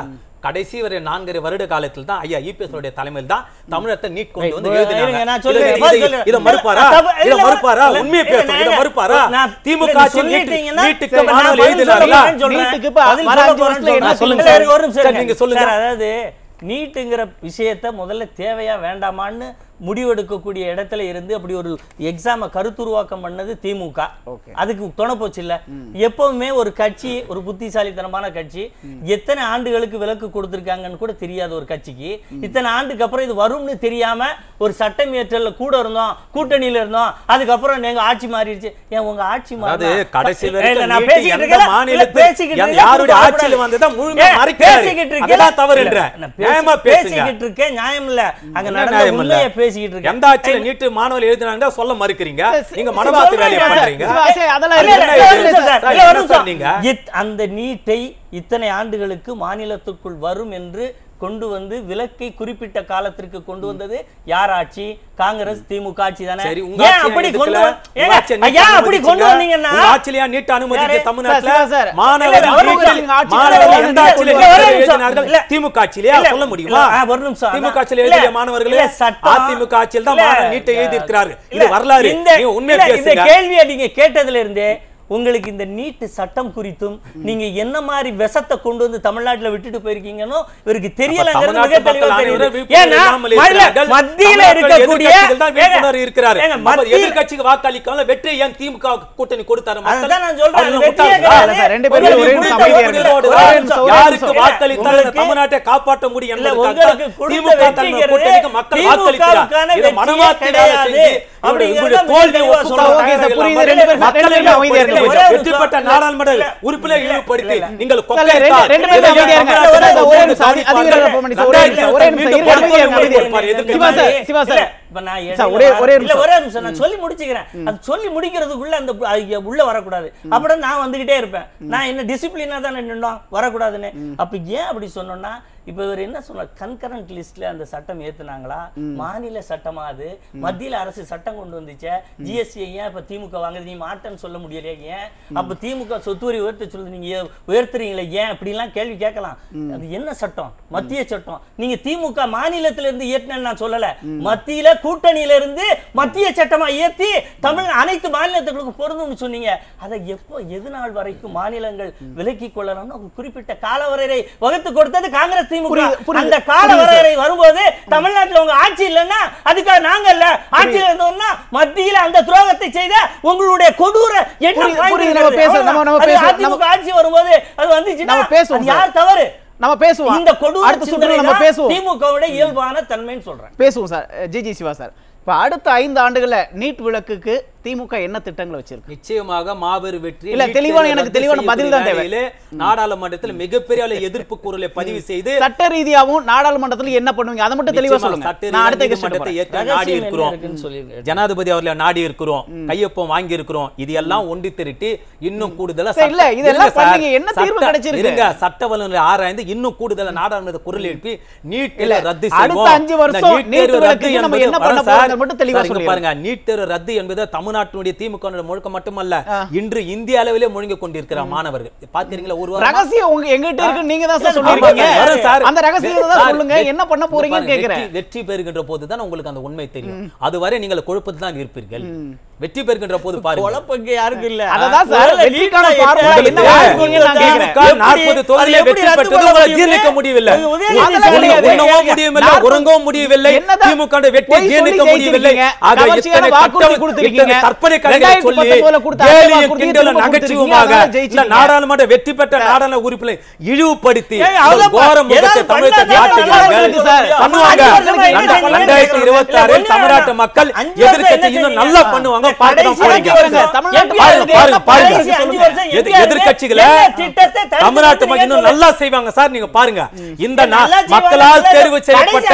கடைசி வரை நான்கரை வருட காலத்தில் தான் ஐயா இபிஎஸ் உடைய தலைமையில் தான் தமிழகத்தை நீட் கொண்டு வந்து இருங்க, எழுதினாங்க நான் சொல்லுறேன். இதை- பதில் இதை- சொல்லுறேன். இதை மறுப்பாரா தப்பு- இதை இல்ல, மறுப்பாரா இல்ல, உண்மையை இல்ல, பேசணும் இதை இல்ல, மறுப்பாரா நான் திமுக இல்ல, ஆட்சி நீட் சொல்லிட்டீங்கன்னா, நீட்டுக்கு சரி, நான் மாணவர் பதில் எழுதினாங்களா சொல்றேன் சொல்றேன். நீட்டுக்கு இப்ப பதில் வர சொல்ல அஞ்சு போறேன்னு வருஷத்துல என்ன சொல்றேன். சொல்லுங்க இல்ல, சார். இருங்க, ஒரு நிமிஷம் சார், இருங்க. நீங்க சொல்லுங்க. சார், அதாவது நீட்டுங்கிற விஷயத்தை முதல்ல தேவையா வேண்டாமான்னு முடிவெடுக்கக்கூடிய இடத்துல இருந்து அப்படி ஒரு எக்ஸாம கருத்துருவாக்கம் பண்ணது திமுக Okay. அதுக்கு துணை போச்சு இல்ல எப்பவுமே ஒரு கட்சி ஒரு புத்திசாலித்தனமான கட்சி எத்தனை ஆண்டுகளுக்கு விலக்கு கொடுத்திருக்காங்கன்னு கூட தெரியாத ஒரு கட்சிக்கு இத்தனை ஆண்டுக்கு அப்புறம் இது வரும்னு தெரியாம ஒரு சட்டம் இயற்றல்ல கூட இருந்தோம் கூட்டணியில இருந்தோம் அதுக்கப்புறம் நீங்க ஆட்சி மாறிடுச்சு ஏன் உங்க ஆட்சி அதாவது மாறினா- கடைசி இல்ல, வரைக்கும் நான் நீட்டு பேசிக்கிட்டு எந்த இருக்கேன். இல்ல, மாநிலத்தில் பேசிக்கிட்டு எந்த- இருக்கேன். யாருடைய கூப்பிட ஆட்சியில கூடாது. வந்ததா முழுமையா ஏன் மறைக்கிறாரு. பேசிக்கிட்டு இருக்கேன். அதுதான் தவறுன்ற. இல்ல, நான் பேசி- நியாயமா பேசுங்க. பேசிக்கிட்டு இருக்கேன் நியாயம் இல்ல அங்க என்ன நடந்த நியாயம் இல்ல? உண்மையை பேசிக்கிட்டு இருக்கேன் எந்த ஆட்சியில நீட்டு மாணவர் எழுதினாங்க சொல்ல மறுக்கிறீங்க சி- நீங்க சி- மனமாத்து சொல்றேன் வேலையை சார். பண்றீங்க சிவா, சரி, அதெல்லாம் இல்ல, இருக்கு. இல்ல, என்ன ஒரு இது? நிமிஷம் சார். சார், இல்ல, ஒரு என்ன நிமிஷம். சொன்னீங்க? இத்- அந்த நீட்டை இத்தனை ஆண்டுகளுக்கு மாநிலத்துக்குள் வரும் என்று கொண்டு வந்து விலக்கை குறிப்பிட்ட காலத்திற்கு கொண்டு வந்தது யார் ஆட்சி காங்கிரஸ் திமுக ஆட்சி தானே சரி உங்க ஏன் ஆட்சியை அப்படி எடுக்கல. கொண்டு வந்து- உங்க ஏங்க, ஆட்சியை நீட் ஐயா, அப்படி கொண்டு அனுமதிச்சீங்க. வந்தீங்கன்னா உங்க ஆட்சியிலயா நீட் அனுமதிக்க யாரு? தமிழ்நாட்டுல சார், சார். மாணவர் இல்ல, அவர் நீட்டில் நீங்க ஆட்சியில மாணவர் இல்ல, எந்த இல்ல, ஆட்சியில இல்ல, நீட் ஒரு நிமிஷம். எழுதினார்கள் இல்ல. திமுக ஆட்சியிலயா இல்ல, சொல்ல முடியுமா இல்ல, ஆ, ஒரு நிமிஷம். திமுக ஆட்சியில் இல்ல, எழுதிய மாணவர்களே இல்ல, சட்டம். அதிமுக ஆட்சியில் தான் இல்ல, மாணவர் நீட்டை எழுதி இருக்கிறார்கள் இல்ல, இது வரலாறு இந்த- நீங்க உண்மையை இல்ல, இந்த பேசுங்க கேள்வியை நீங்க கேட்டதுல இருந்தே உங்களுக்கு இந்த நீட்டு சட்டம் குறித்தும் நீங்க என்ன மாதிரி விஷத்தை கொண்டு வந்து தமிழ்நாட்டுல விட்டுட்டு போயிருக்கீங்கன்னு இவருக்கு தெரியலங்கிறது தமிழ்நாட்டு மிக தெளிவா மக்கள் தெரியுது. அனைவரும் விழிப்புணர்வு ஏன்னா, இல்லாமல் மல்ல- இருக்கிறார்கள். மத்தியில தமிழ்நாட்டு இருக்கக்கூடிய எதிர்க்கட்சிகள் தான் விழிப்புணர்வு ஏங்க, இருக்கிறாரு ஏங்க, அப்ப மத்தியில- எதிர்க்கட்சிக்கு வாக்களிக்காம வெற்றி ஏன் திமுக கூட்டணி கொடுத்தாரு மக்கள்? அதுதான் நான் சொல்றேன். அவங்க அது வெற்றியே முட்டாள்களா? கிடையாது. இல்ல சார், ரெண்டு பேரும் ஒரே நிமிஷம் அமைதியா இருங்க. புரிதலோடு ஒரே தான் நிமிஷம், ஒரே யாருக்கு நிமிஷம். வாக்களித்தால் இந்த உங்களுக்கு- தமிழ்நாட்டை காப்பாற்ற முடியும் இல்ல, என்பதற்காக உங்களுக்கு கொடுத்த திமுக தலைமை வெற்றிங்கிறது கூட்டணிக்கு மக்கள் வாக்களிக்கிறார் திமுகவுக்கான இதை வெற்றியே மனமாத்தி வேலை கிடையாது. செஞ்சு இவருடைய- அப்படிங்கிறத இவருடைய மிக தோல்வியை தெளிவா ஒப்புக்கொள்ள சொல்றேன். ஓகே சார், புரியுது. மக்கள் ரெண்டு பேரும் மக்களை ரெண்டு பேரும் அமைதியா இருங்க. கொஞ்சம் ஒரே ஒரு வெற்றிப்பட்ட நிமிஷம். நாடாளுமன்ற இல்ல, உறுப்பினர் இல்ல, இழிவுபடுத்தி இல்ல. நீங்கள் சார், ரெண்டு- கொக்கைத்தால் ரெண்டு பேரும் இதை அமைதியா இருங்க. தமிழ்நாட்டு சார், சார், ஒரே மக்கள் நிமிஷம். அதி- அதிகார பார்ப்பார்கள். போக மாட்டீங்க. ஒரே நிமிஷம், ஒரே நிமிஷம். மீண்டும் இருங்க, அமைதியா இருங்க, அமைதியா இருப்பார். இருங்க. எதுக்கு சிவா சார், சிவா சார். இல்ல, இப்ப நான் இடையில சார், ஒரே- ஒரே இல்ல, நிமிஷம். ஒரே நிமிஷம். நான் சொல்லி முடிச்சுக்கிறேன். அது சொல்லி முடிக்கிறதுக்குள்ள அந்த பு- ஐய, உள்ள வரக்கூடாது அப்புறம் நான் வந்துகிட்டே இருப்பேன் நான் என்ன டிசிப்ளினா தானே நின்றோம் வரக்கூடாதுன்னு அப்ப ஏன் அப்படி சொன்னோம்னா இப்ப இவர் என்ன சொன்னார் கன்கரண்ட் லிஸ்ட்ல அந்த சட்டம் ஏத்துனாங்களா மாநில சட்டமா அது மத்தியில அரசு சட்டம் கொண்டு வந்துச்சே ஜிஎஸ்டி ஏன் இப்ப திமுக வாங்குது நீ மாட்டேன்னு சொல்ல முடியலையா ஏன் அப்ப திமுக சொத்து வரி உயர்த்த சொல்லுது நீங்க ஏ- உயர்த்துறீங்களே ஏன் இப்படிலாம் கேள்வி கேட்கலாம் அது என்ன சட்டம் மத்திய சட்டம் நீங்க திமுக மாநிலத்தில இருந்து இயற்றினேன்னு நான் சொல்லல மத்தியில கூட்டணியில இருந்து மத்திய சட்டமா இயற்றி தமிழ் அனைத்து மாநிலத்துகளுக்கும் பொருந்தும்னு சொன்னீங்க அதை எப்போ எது நாள் வரைக்கும் மாநிலங்கள் விலக்கி கொள்ளலாம்னு ஒரு குறிப்பிட்ட காலவரையறை வகுத்து கொடுத்தது காங்கிரஸ் திமுக புரியுது, புரியுது, அந்த புரியுது காலவரையறை வரும்போது தமிழ்நாட்டுல உங்க ஆட்சி இல்லைன்னா அதுக்காக நாங்க இல்ல ஆட்சியில இருந்தோம்னா மத்தியில அந்த துரோகத்தை செய்த உங்களுடைய கொடூர எண்ணம் புரியுது, வாய்ந்திருக்கிறது. புரியுது, நம்ம பேச- நம்ம- நம்ம அது பேச- அதிமுக ஆட்சி வரும்போது அது வந்துச்சுன்னா நம்ம பேசுவோம் அது யார் தவறு நம்ம பேசுவோம் இந்த கொடூர அடுத்த சுற்றுல நம்ம சிந்தனை பேசுவோம் திமுகவோட இயல்பான தன்மைன்னு சொல்றேன் பேசுவோம் சார் ஜி ஜி சிவா சார் இப்போ அடுத்த ஐந்து ஆண்டுகள்ல நீட் விளக்குக்கு திமுக என்ன திட்டங்களை வச்சிருக்கு நிச்சயமாக மாபெரும் வெற்றி இல்ல, நீட் தெளிவான தேர்வு எனக்கு ரத்து தெளிவான பதில் தான் செய்யக்கூடிய தேவை. வேளையிலே நாடாளுமன்றத்தில் மிகப்பெரிய அளவு எதிர்ப்பு குரலை பதிவு செய்து சட்ட ரீதியாவும் நாடாளுமன்றத்துல என்ன பண்ணுவீங்க அதை மட்டும் தெளிவா நிச்சயமாக சொல்லுங்க சட்ட நான் அடுத்த ரீதியாக கேஸ் நீதிமன்றத்தை ஏற்க நாடி ரகசியம் என்ன இருக்கிறோம் இருக்குன்னு சொல்லிருங்க. ஜனாதிபதி அவர்களை நாடி இருக்கிறோம் கையொப்பம் வாங்கி இருக்கிறோம் இது எல்லாம் ஒண்டி திரட்டி இன்னும் கூடுதலா சார், இல்ல, சட்ட- இதெல்லாம் இருங்க சார். பண்ணீங்க. என்ன தீர்வு சட்ட- கிடைச்சிருக்கு? இருங்க சட்ட வல்லுநரை ஆராய்ந்து இன்னும் கூடுதலா நாடாளுமன்ற குரல் எழுப்பி நீட் இல்ல, தேர்வு ரத்து அடுத்த செய்வோம் அஞ்சு இந்த வருஷம் நீட் நீட் தேர்வு ரத்து விலக்குக்கு நம்ம என்பது- என்ன பண்ண வரேன் சார். போறோம்னு மட்டும் தெளிவா சார், இங்க சொல்லிடுங்க. பாருங்க நீட் தேர்வு ரத்து என்பது தமிழ்நாட்டினுடைய திமுக முழுக்க மட்டுமல்ல இன்று இந்திய அளவிலே முழுங்கிக் கொண்டிருக்கிற மாணவர்கள் பாக்குறீங்களா ஒரு வாரமா? ரகசியம் உங்க எங்கிட்ட இருக்கு நீங்க தான் சார் இல்ல, சொல்லிருக்கீங்க ஆமா, வரும் சார். அந்த ரகசியத்தை தான் சார், சொல்லுங்க வெற்றி- என்ன பண்ண போறீங்கன்னு பாருங்க, கேக்குறேன் வெற்றி- வெற்றி பெறுகின்ற போது தான் உங்களுக்கு அந்த உண்மை தெரியும் அதுவரை நீங்கள் குழப்பத்தில் தான் இருப்பீர்கள் வெற்றி பெறுகின்ற போது பாருங்க குழப்பங்க யாருக்கும் இல்ல அததான் சார், முதல்ல வெற்றிக்கான நீட்ல formula என்ன என்ன உங்களுக்கு வாங்கிருக்கீங்கன்னு நான் கேக்குறேன். திமுக எப்படி- 40 தொகுதியிலே அது எப்படி வெற்றி ரத்து பெற்றது பண்ண உங்களை முடியும்? ஜீர்ணிக்க முடியவில்லை உங்க உதயநிதி அதெல்லாம் ஸ்டாலின் கிடையாது. உண்ணவும் முடியவில்லை நாற்பது- உறங்கவும் முடியவில்லை என்னதான் திமுக வுடைய வெற்றி பொய் சொல்லி ஜீர்ணிக்க முடியவில்லை ஜெயிச்சிருக்கீங்க. ஆக கவர்ச்சியான இத்தனை வாக்குறுதி கட்ட- கொடுத்திருக்கீங்க. இத்தனை கற்பனை கதைகளை சொல்லி 2019 கொடுத்த அதே கேலியும் வாக்குறுதியை கிண்டலும் திரும்ப நகைச்சுவமாக கொடுத்திருக்கீங்க. அதனால இந்த ஜெயிச்சிருக்கீங்க. நாடாளுமன்ற வெற்றி பெற்ற நாடாளுமன்ற உறுப்பினரை இழிவுபடுத்தி ஏய், இந்த அவ்வளவு கோர முகத்தை ஏதாவது தமிழகத்தை பண்ணாதான் காட்டுகிறார்கள் இருக்கு சார். பண்ணுவாங்க அஞ்சு வருஷமா என்ன ரெண்டா- செஞ்சீங்க? ரெண்டாயிரத்தி இருபத்தி ஆறில் இல்ல, தமிழ்நாட்டு ஒண்ணு மக்கள் அஞ்சு வருஷம் எதிர்க்கட்சி என்ன இன்னும் செஞ்சீங்க? நல்லா பண்ணுவாங்க பார்த்து தான் கடைசி போறீங்க அஞ்சு வருஷம் தமிழ்நாட்டு எப்படி பாருங்க, பாருங்க, பாருங்க. கடைசி அஞ்சு வருஷம் எதிர்- எப்படி எதிர்க்கட்சிகளை என்ன திட்டத்தை தடுத்து தமிழ்நாட்டு மக்கள் நிறுத்துறீங்கன்னு இன்னும் நல்லா செய்வாங்க சார் நீங்க பாருங்க இந்த நா- நல்லா செய்வாங்க. மக்களால் இல்ல, தேர்வு கடைசி செய்யப்பட்ட அஞ்சு வருஷம்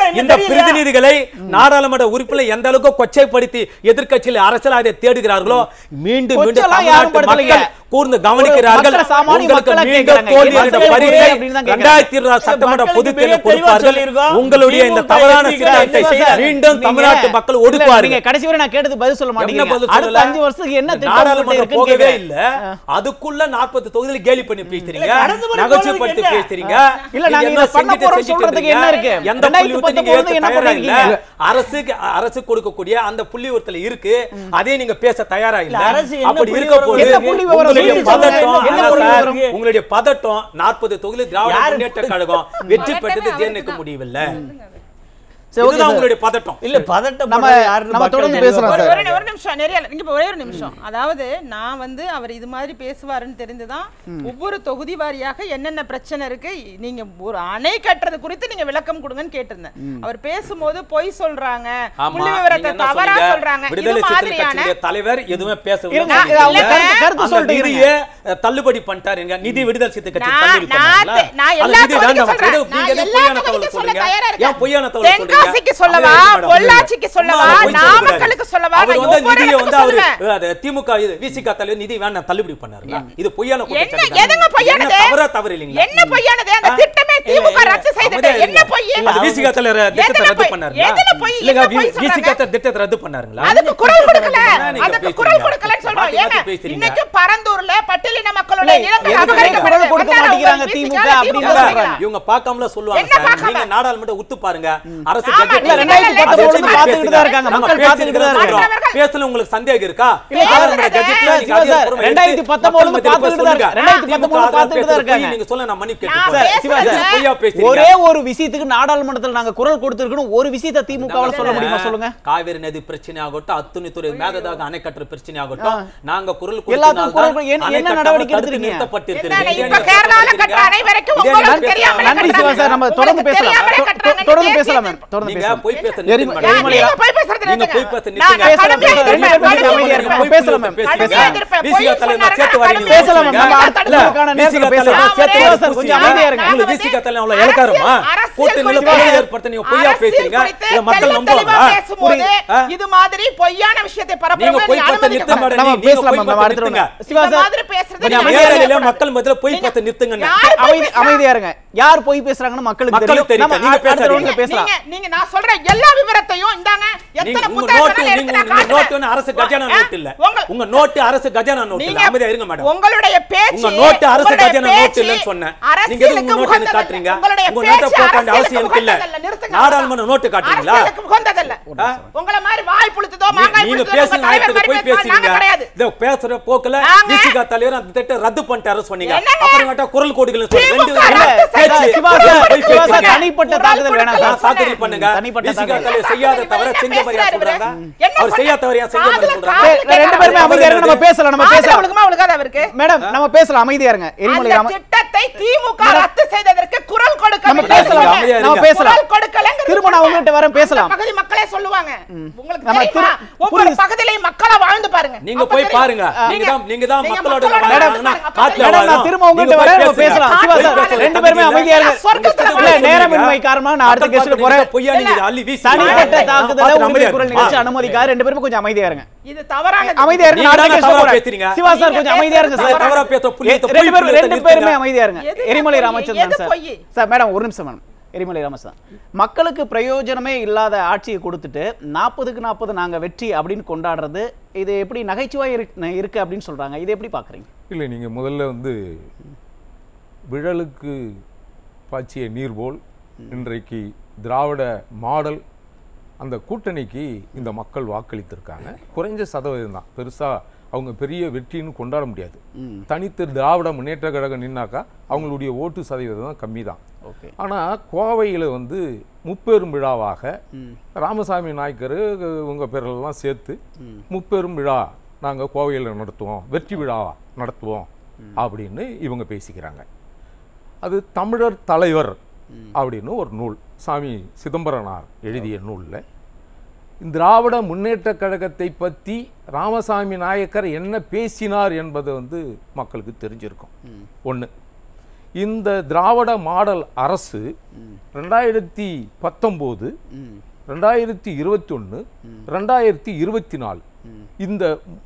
என்ன இந்த தெரியலையா? பிரதிநிதிகளை நாடாளுமன்ற உறுப்பினர் எந்த அளவுக்கு கொச்சைப்படுத்தி எதிர்க்கட்சியில் அரசியல் தேடுகிறார்களோ மீண்டும் மீண்டும் கொச்சைலாம் யாரும் தமிழ்நாட்டு படுத்தலைங்க. மக்கள் கூர்ந்து கவனிக்கிறார்கள் மக்கள் சாமானிய உங்களுக்கு மக்களா மீண்டும் கேக்குறாங்க. தோல்வி இது என்ற மக்கள் பரிசை புரியல அப்படின்னு தான் கேக்குறாங்க. இரண்டாயிரத்தி இருபது சட்டமன்ற மக்களுக்கு பொதுத் தேர்தல் மிக தெளிவா கொடுப்பார்கள் சொல்லியிருக்கோம். உங்களுடைய இந்த திமுக தவறான எதிர்க்கிறார். சித்தாந்தத்தை என்ன செய்ய? மீண்டும் தமிழ்நாட்டு மக்கள் ஒடுக்குவார்கள் நீங்க கடைசி வரை நான் கேட்டது பதில் சொல்ல என்ன மாட்டீங்க பதில் அடுத்த சொல்லல? அஞ்சு வருஷத்துக்கு என்ன திட்டம் நாடாளுமன்றம் உங்கள்ட்ட போகவே இருக்குன்னு இல்ல கேக்குறேன். அதுக்குள்ள நாற்பது தொகுதியில கேலி பண்ணி பேசுறீங்க இல்ல, கடந்த முறை நகைச்சுவைப்படுத்தி போனதுக்கு என்ன? பேசுறீங்க இல்ல, நீங்க நாங்க என்ன இதை பண்ண செஞ்சுட்டு போறோம் செஞ்சுட்டு சொல்றதுக்கு இருக்கீங்க? என்ன இருக்கு? எந்த புள்ளி விவரத்தையும் நீங்க 2019 ஏற்க என்ன தயாரா இல்ல பண்ணிருக்கீங்க? அரசுக்கு அரசு கொடுக்கக்கூடிய அந்த புள்ளி விவரத்துல இருக்கு அதே நீங்க பேச தயாரா இல்ல அரசு என்ன அப்படி புள்ளி இருக்க விவரம் போது என்ன புள்ளி விவரம் உங்களுடைய சொல்லி பதட்டம் சொல்லுங்க. என்ன அதான் புள்ளி சார், விவரம்? உங்களுடைய பதட்டம் நாற்பது தொகுதி திராவிட யாரு- முன்னேற்ற கழகம் வெற்றி பெற்றது ஜீர்ணிக்க முடியவில்லை சரி, okay இதுதான் சார். உங்களுடைய பதட்டம் இல்ல பதட்டம் நம்ம- நம்ம தொடர்ந்து பேசலாம் ஒரு சார். ஒரு ஒரு நிமிஷம் நிறைய இல்ல. இங்க இப்ப ஒரே ஒரு நிமிஷம் அதாவது நான் வந்து அவர் இது மாதிரி பேசுவாருன்னு தெரிந்துதான் ஒவ்வொரு தொகுதி வாரியாக என்னென்ன பிரச்சனை இருக்கு நீங்க ஒரு அணை கட்டுறது குறித்து நீங்க விளக்கம் கொடுங்கன்னு கேட்டிருந்தேன் அவர் பேசும்போது பொய் சொல்றாங்க ஆமா, புள்ளி நீங்க விவரத்தை என்ன தவறா சொன்னீங்க? சொல்றாங்க இது விடுதலை சிறுத்தைகள் மாதிரியான கட்சியுடைய தலைவர் எதுவுமே பேசவில்லை இருங்க, சொன்னீங்க. இது அவங்க இல்லைங்க. கருத்து- கருத்து அந்த சொல்லிட்டு இருங்க. நிதியை அஹ், தள்ளுபடி பண்ணிட்டாருங்க நிதி விடுதலை சிறுத்தை கட்சி நான் தள்ளுபடி நான் பண்ணாங்களா? தெ- நான் அந்த எல்லா நிதி தொகுதிக்கும் வேண்டாம். சொல்றேன். ஏதோ நீங்க நான் எதுக்கு எல்லா பொய்யான தகவல் தொகுதிக்கும் சொல்ல சொல்றீங்க? தயாரா இருக்கேன். ஏன் பொய்யான தகவல் சொல்றீங்க? தென்காசிக்கு சொல்லவா அப்படியே இருக்க மாட்டாங்க. பொள்ளாச்சிக்கு சொல்லவா சும்மா பொய் நாமக்கலுக்கு சொல்லக்கூடாது. சொல்லவா அவர் நான் வந்து ஒவ்வொரு நிதியை வந்து இடத்துக்கும் அவரு சொல்லுவேன் அது திமுக இது விசிக தலைவர் நிதி வேண்டாம் தள்ளுபடி பண்ணாருங்களா இது பொய்யான என்ன குற்றச்சாட்டு எதுங்க தானே? பொய்யானது என்ன தவறா தவறு இல்லைங்களா என்ன பொய்யானது அந்த ஆ? திட்டமே திமுக ரத்து செய்தது அமைதியா என்ன இருங்க. பொய் அந்த விசிக தலைவர் திட்டத்தை எதுல ரத்து பொய்? பண்ணாருங்களா? எதுல பொய்? இல்லைங்க, என்ன பொய் வி- விசிக சொல்றாங்க? தலைவர் திட்டத்தை ரத்து பண்ணாருங்களா? அதுக்கு குரல் கொடுக்கல என்ன நீங்க அதுக்கு பேசுறீங்க? குரல் கொடுக்கலன்னு சொல்றோம் மாத்தி மாத்தி ஏங்க பேசுறீங்க. இன்னைக்கு பரந்தூர்ல பட்டியலின மக்களுடைய இல்லை, நிலங்கள் எதுக்கு அபகரிக்கப்படுது. குரல் கொடுக்க வந்தாரா மாட்டேங்கிறாங்க உங்க திமுக விசிகால அப்படின்னு திமுக சொல்றாங்க. சொல்றாங்க. இவங்க பார்க்காமல சொல்லுவாங்க என்ன சார். பார்க்காம? நீங்க நாடாளுமன்ற உத்து பாருங்க அரசு ஆமா, budget இல்ல, ல ரெண்டாயிரத்தி அதை பத்தொன்பது வச்சு நீங்க பார்த்துக்கிட்டு தான் பேசுங்க. இருக்காங்க. நாங்க மக்கள் பார்த்துக்கிட்டு தான் பேசிட்டு இருக்காங்க. இருக்கோம். பேசல உங்களுக்கு சந்தேகம் இருக்கா பேசுறது நாடாளுமன்ற budgetல சார், நீங்க சிவா சார், அதிகாரப்பூர்வமா ரெண்டாயிரத்தி எடுத்து பத்தொன்பதுல மக்கள் மத்தியில போய் பார்த்துக்கிட்டு தான் சொல்லுங்க. இருக்காங்க. ரெண்டாயிரத்தி திமுக பத்தொன்பதுல ஆதரவு பார்த்துக்கிட்டு தான் பேசுறது பொய், இருக்காங்க. நீங்க சொல்ல நான் மன்னிப்பு நான் கேட்டுக்கிறேன். சார், சிவா பேசுறது- சார், பொய்யா பேசுறீங்க. ஒரே ஒரு விஷயத்துக்கு நாடாளுமன்றத்தில் நாங்க குரல் கொடுத்திருக்கணும் ஒரு விஷயத்தை திமுகவால சொல்ல முடியுமா சொல்லுங்க காவிரி நதி பிரச்சனை ஆகட்டும் அத்துணை துறை மேகதாக அணை கட்டுற பிரச்சனை ஆகட்டும் நாங்க குரல் எல்லாத்துக்கும் கொடுத்தனால்தான் குரல் என்ன- அணை என்ன கட்டாமல் நடவடிக்கை தடுத்து எடுத்திருக்கீங்க? நிறுத்தப்பட்டிருக்கிறது. என்னடா, இதை இப்ப நீங்க கேரளால சொல்றீங்க. கட்டுற அணை வரைக்கும் இதை உங்களுக்கு நீங்க தெரியாமலே பேசுறீங்க. நன்றி சிவா சார் நம்ம தொடர்ந்து உங்களுக்கு பேசலாம் தெரியாமலே தொ- கட்டுறாங்க, தொ- தொடர்ந்து நீங்க பேசலாம் பேசுறது. மேம் தொடர்ந்து நீங்க பேசலாம் போய் பேச எரி- நிறுத்துங்க எரிமலை- மேடம். நீங்க போய் பேசுறது நீங்க நிறுத்துங்க. போய் பேச நான் நிறுத்துங்க. பேசலாம், கடுமையா பேசலாம். ரெண்டு எதிர்ப்பேன், பேரும் கடுமையா அமைதியா எதிர்ப்பேன். இருங்க. பேசலாம் மேம். கடுமையா எதிர்ப்பேன். விசிகா பொய் தலைவர் சொன்னாருன்னா சேர்த்து வரீங்க. கடுமையா பேசலாம் மேம். நம்ம எதிர்ப்பேன். அடுத்த இல்ல, உங்களுக்கான நேரத்துல விசிகா பேசலாம். தலைவர் சேர்த்து சிவா வரீங்க. சார், கொஞ்சம் அமைதியா இருங்க. உங்களுக்கு விசிகா தலைவர் அவ்வளவு இலக்காரமா? அரசியல் கூட்டணியில குறித்து- பிரச்சனை ஏற்படுத்த நீங்க பொய்யா அரசியல் பேசுறீங்க. குறித்து இதை மக்கள் தெளிவா நம்புவாங்களா? பேசும்போது ஆ? இது மாதிரி பொய்யான விஷயத்தை நீங்க பரப்புறவங்க போய் நீங்க பார்த்து அனுமதிக்க நிறுத்த மாட்டீங்க. நம்ம மாட்டேங்க. நீங்க பேசலாம் போய் மேம். நம்ம பார்த்து அடுத்த நிறுத்துங்க. round. சிவா இந்த சார் மாதிரி பேசுறது கொஞ்சம் நீங்க அமைதியா அமைதியா இல்லையா? இருக்கணும். மக்கள் மத்தியில போய் நீங்க- பார்த்து நிறுத்துங்க யார் போய் அமைதி பேசுறா? அமைதியா இருங்க யார் போய் பேசுறாங்கன்னு மக்களுக்கு மக்களுக்கு தெரியும் நம்ம தெரியும். நீங்க அடுத்த பேசாதீங்க. ரவுண்ட்ல பேசலாம் நீங்க நீங்க நான் சொல்ற எல்லா விவரத்தையும் இந்தாங்க நீங்க எத்தனை உங்க புத்தகம் நோட்டு வேணாலும் நீங்க எடுத்து நான் உங்க நோட்டு காட்டுறேன். வந்து அரசு கஜானா ஆ? நோட்டு இல்ல உங்க- உங்க நோட்டு அரசு கஜானா நோட்டு இல்ல நீங்க அமைதியா இருங்க மேடம் உங்களுடைய பேச்சு உங்க நோட்டு அரசு உங்களுடைய கஜானா நோட்டு பேச்சு இல்லைன்னு சொன்னேன் நீங்க அரசியலுக்கு எதுக்கு உங்க நோட்டு எனக்கு உகந்ததல்ல. காட்டுறீங்க உங்களுடைய உங்க நோட்டை பேச்சு போக்க வேண்டிய அவசியம் அரசியலுக்கு எனக்கு இல்ல உகந்ததல்ல. நிறுத்துங்க. நாடாளுமன்ற நோட்டு காட்டுறீங்களா அரசியலுக்கு உகந்ததல்ல. ஆ? உங்களை மாதிரி வாய் புளுத்துதோ, நீ- மாங்காய் நீங்க புளுத்துதோ, பேசுன உங்க தலைவர் நேரத்துக்கு போய் மாதிரி பேசுவாங்க. பேசுறீங்க நாங்க கிடையாது. இதோ பேசுற போக்குல நாங்க- விசிகா தலைவர் அந்த திட்டம் ரத்து பண்ணிட்டாரு சொன்னீங்க என்னங்க? அப்புறம் கேட்டா குரல் கோடுகள் சொல்லி ரெண்டு திமுக இல்ல, ரத்து பேச்சு. செய்தது. சிவா குரல் சார், போய் சிவா சார், பேசுங்க. தனிப்பட்ட குரல் தாக்குதல் வேணாம் கொடுக்கல. சார். தாக்குதல் பண்ணுங்க தனிப்பட்ட விசிகா தாக்குதல். தலைவர் செய்யாத தவிர என்ன செஞ்ச மாதிரியா பேசுறாரு சொல்றாங்க இவரு? என்ன அவர் செய்யாத தவிர செஞ்ச மாதிரி காதுல சொல்றாங்க காதுல சரி, ரெண்டு பேருமே அமைதியா இருங்க நம்ம பேசலாம் நம்ம காதுல பேசலாம் விழுகுமா, விழுகாதா அவருக்கு? மேடம் நம்ம பேசலாம் அமைதியா இருங்க எரிமலை அந்த ராம திட்டத்தை திமுக ரத்து செய்ததற்கு குரல் கொடுக்க நம்ம வேண்டும். பேசலாம் அமைதியா நம்ம இருங்க. பேசலாம் குரல் கொடுக்கலங்கிறது திரும்ப நான் உங்ககிட்ட வரேன் பேசலாம் பகுதி மக்களே சொல்லுவாங்க உங்களுக்கு நம்ம தெரியுமா திரு- ஒவ்வொரு புரியுது. பகுதியிலையும் மக்களா வாழ்ந்து பாருங்க நீங்க அப்ப போய் தெரியும். பாருங்க நீங்க தான் நீங்க தான் நீங்க மக்களோட மக்களோட வாழ்றாங்கன்னா வாழ்றாங்க. காட்டுல மேடம் நான் வாழும். திரும்ப உங்ககிட்ட நீங்க போய் வரேன் நம்ம பேசுங்க. பேசலாம் காட்டுல சிவா போய் சார் பேசுங்க. ரெண்டு பேருமே அமைதியா இருங்க சொர்க்கத்துல இல்ல வாழும். நேரமின்மை காரணமா நான் அடுத்த மக்கள் கேஸ்ல பார்த்து போறேன் நீங்க பொய்யா நீங்க இதை அள்ளி வீசி தனிப்பட்ட பாருங்க. தாக்குதல பார்த்து உங்களுடைய அமைதியா குரல் இருங்க. நிகழ்ச்சி அனுமதிக்காது ரெண்டு பேரும் கொஞ்சம் அமைதியா இருங்க இது தவறானது அமைதியா இருங்க நீங்க நான் அடுத்த தானே கேஸ்ல தவறா போறேன் பேசுறீங்க. சிவா சார் நீங்க கொஞ்சம் அமைதியா இருங்க பேசுறது சார் தவறா பேசுற புள்ளி எ- எடுத்து ரெண்டு பொய் பேரும் புள்ளி ரெண்டு எடுத்து பேருமே நிறுத்துங்க. அமைதியா இருங்க எதுங்க எரிமலை பொய்? ராமச்சந்திரன் எது சார் பொய்? சார் மேடம் ஒரு நிமிஷம் மேடம் எரிமலை ராமச்சந்திரன் மக்களுக்கு பிரயோஜனமே இல்லாத ஆட்சியை கொடுத்துட்டு நாற்பதுக்கு நாற்பது நாங்க வெற்றி அப்படின்னு கொண்டாடுறது இது எப்படி நகைச்சுவை இருக்கு இருக்கு அப்படின்னு சொல்றாங்க இது எப்படி பாக்குறீங்க இல்லை நீங்கள் முதல்ல வந்து விழலுக்கு பாய்ச்சிய நீர் போல் இன்றைக்கு திராவிட மாடல் அந்த கூட்டணிக்கு இந்த மக்கள் வாக்களித்திருக்காங்க குறைஞ்ச சதவீதம் தான் பெருசாக அவங்க பெரிய வெற்றின்னு கொண்டாட முடியாது தனித்து திராவிட முன்னேற்ற கழகம் நின்னாக்கா அவங்களுடைய ஓட்டு சதவீதம் தான் கம்மி தான் ஓகே ஆனால் கோவையில் வந்து முப்பெரும் விழாவாக ராமசாமி நாயக்கர் உங்கள் பேரெல்லாம் சேர்த்து முப்பெரும் விழா நாங்கள் கோவையில் நடத்துவோம் வெற்றி விழா நடத்துவோம் அப்படின்னு இவங்க பேசிக்கிறாங்க அது தமிழர் தலைவர் அப்படின்னு ஒரு நூல் சாமி சிதம்பரனார் எழுதிய நூலில் திராவிட முன்னேற்ற கழகத்தை பற்றி ராமசாமி நாயக்கர் என்ன பேசினார் என்பது வந்து மக்களுக்கு தெரிஞ்சிருக்கும் ஒன்று இந்த திராவிட மாடல் அரசு ரெண்டாயிரத்தி பத்தொம்போது ரெண்டாயிரத்தி இருபத்தி ஒன்று ரெண்டாயிரத்தி இருபத்தி நாலு இந்த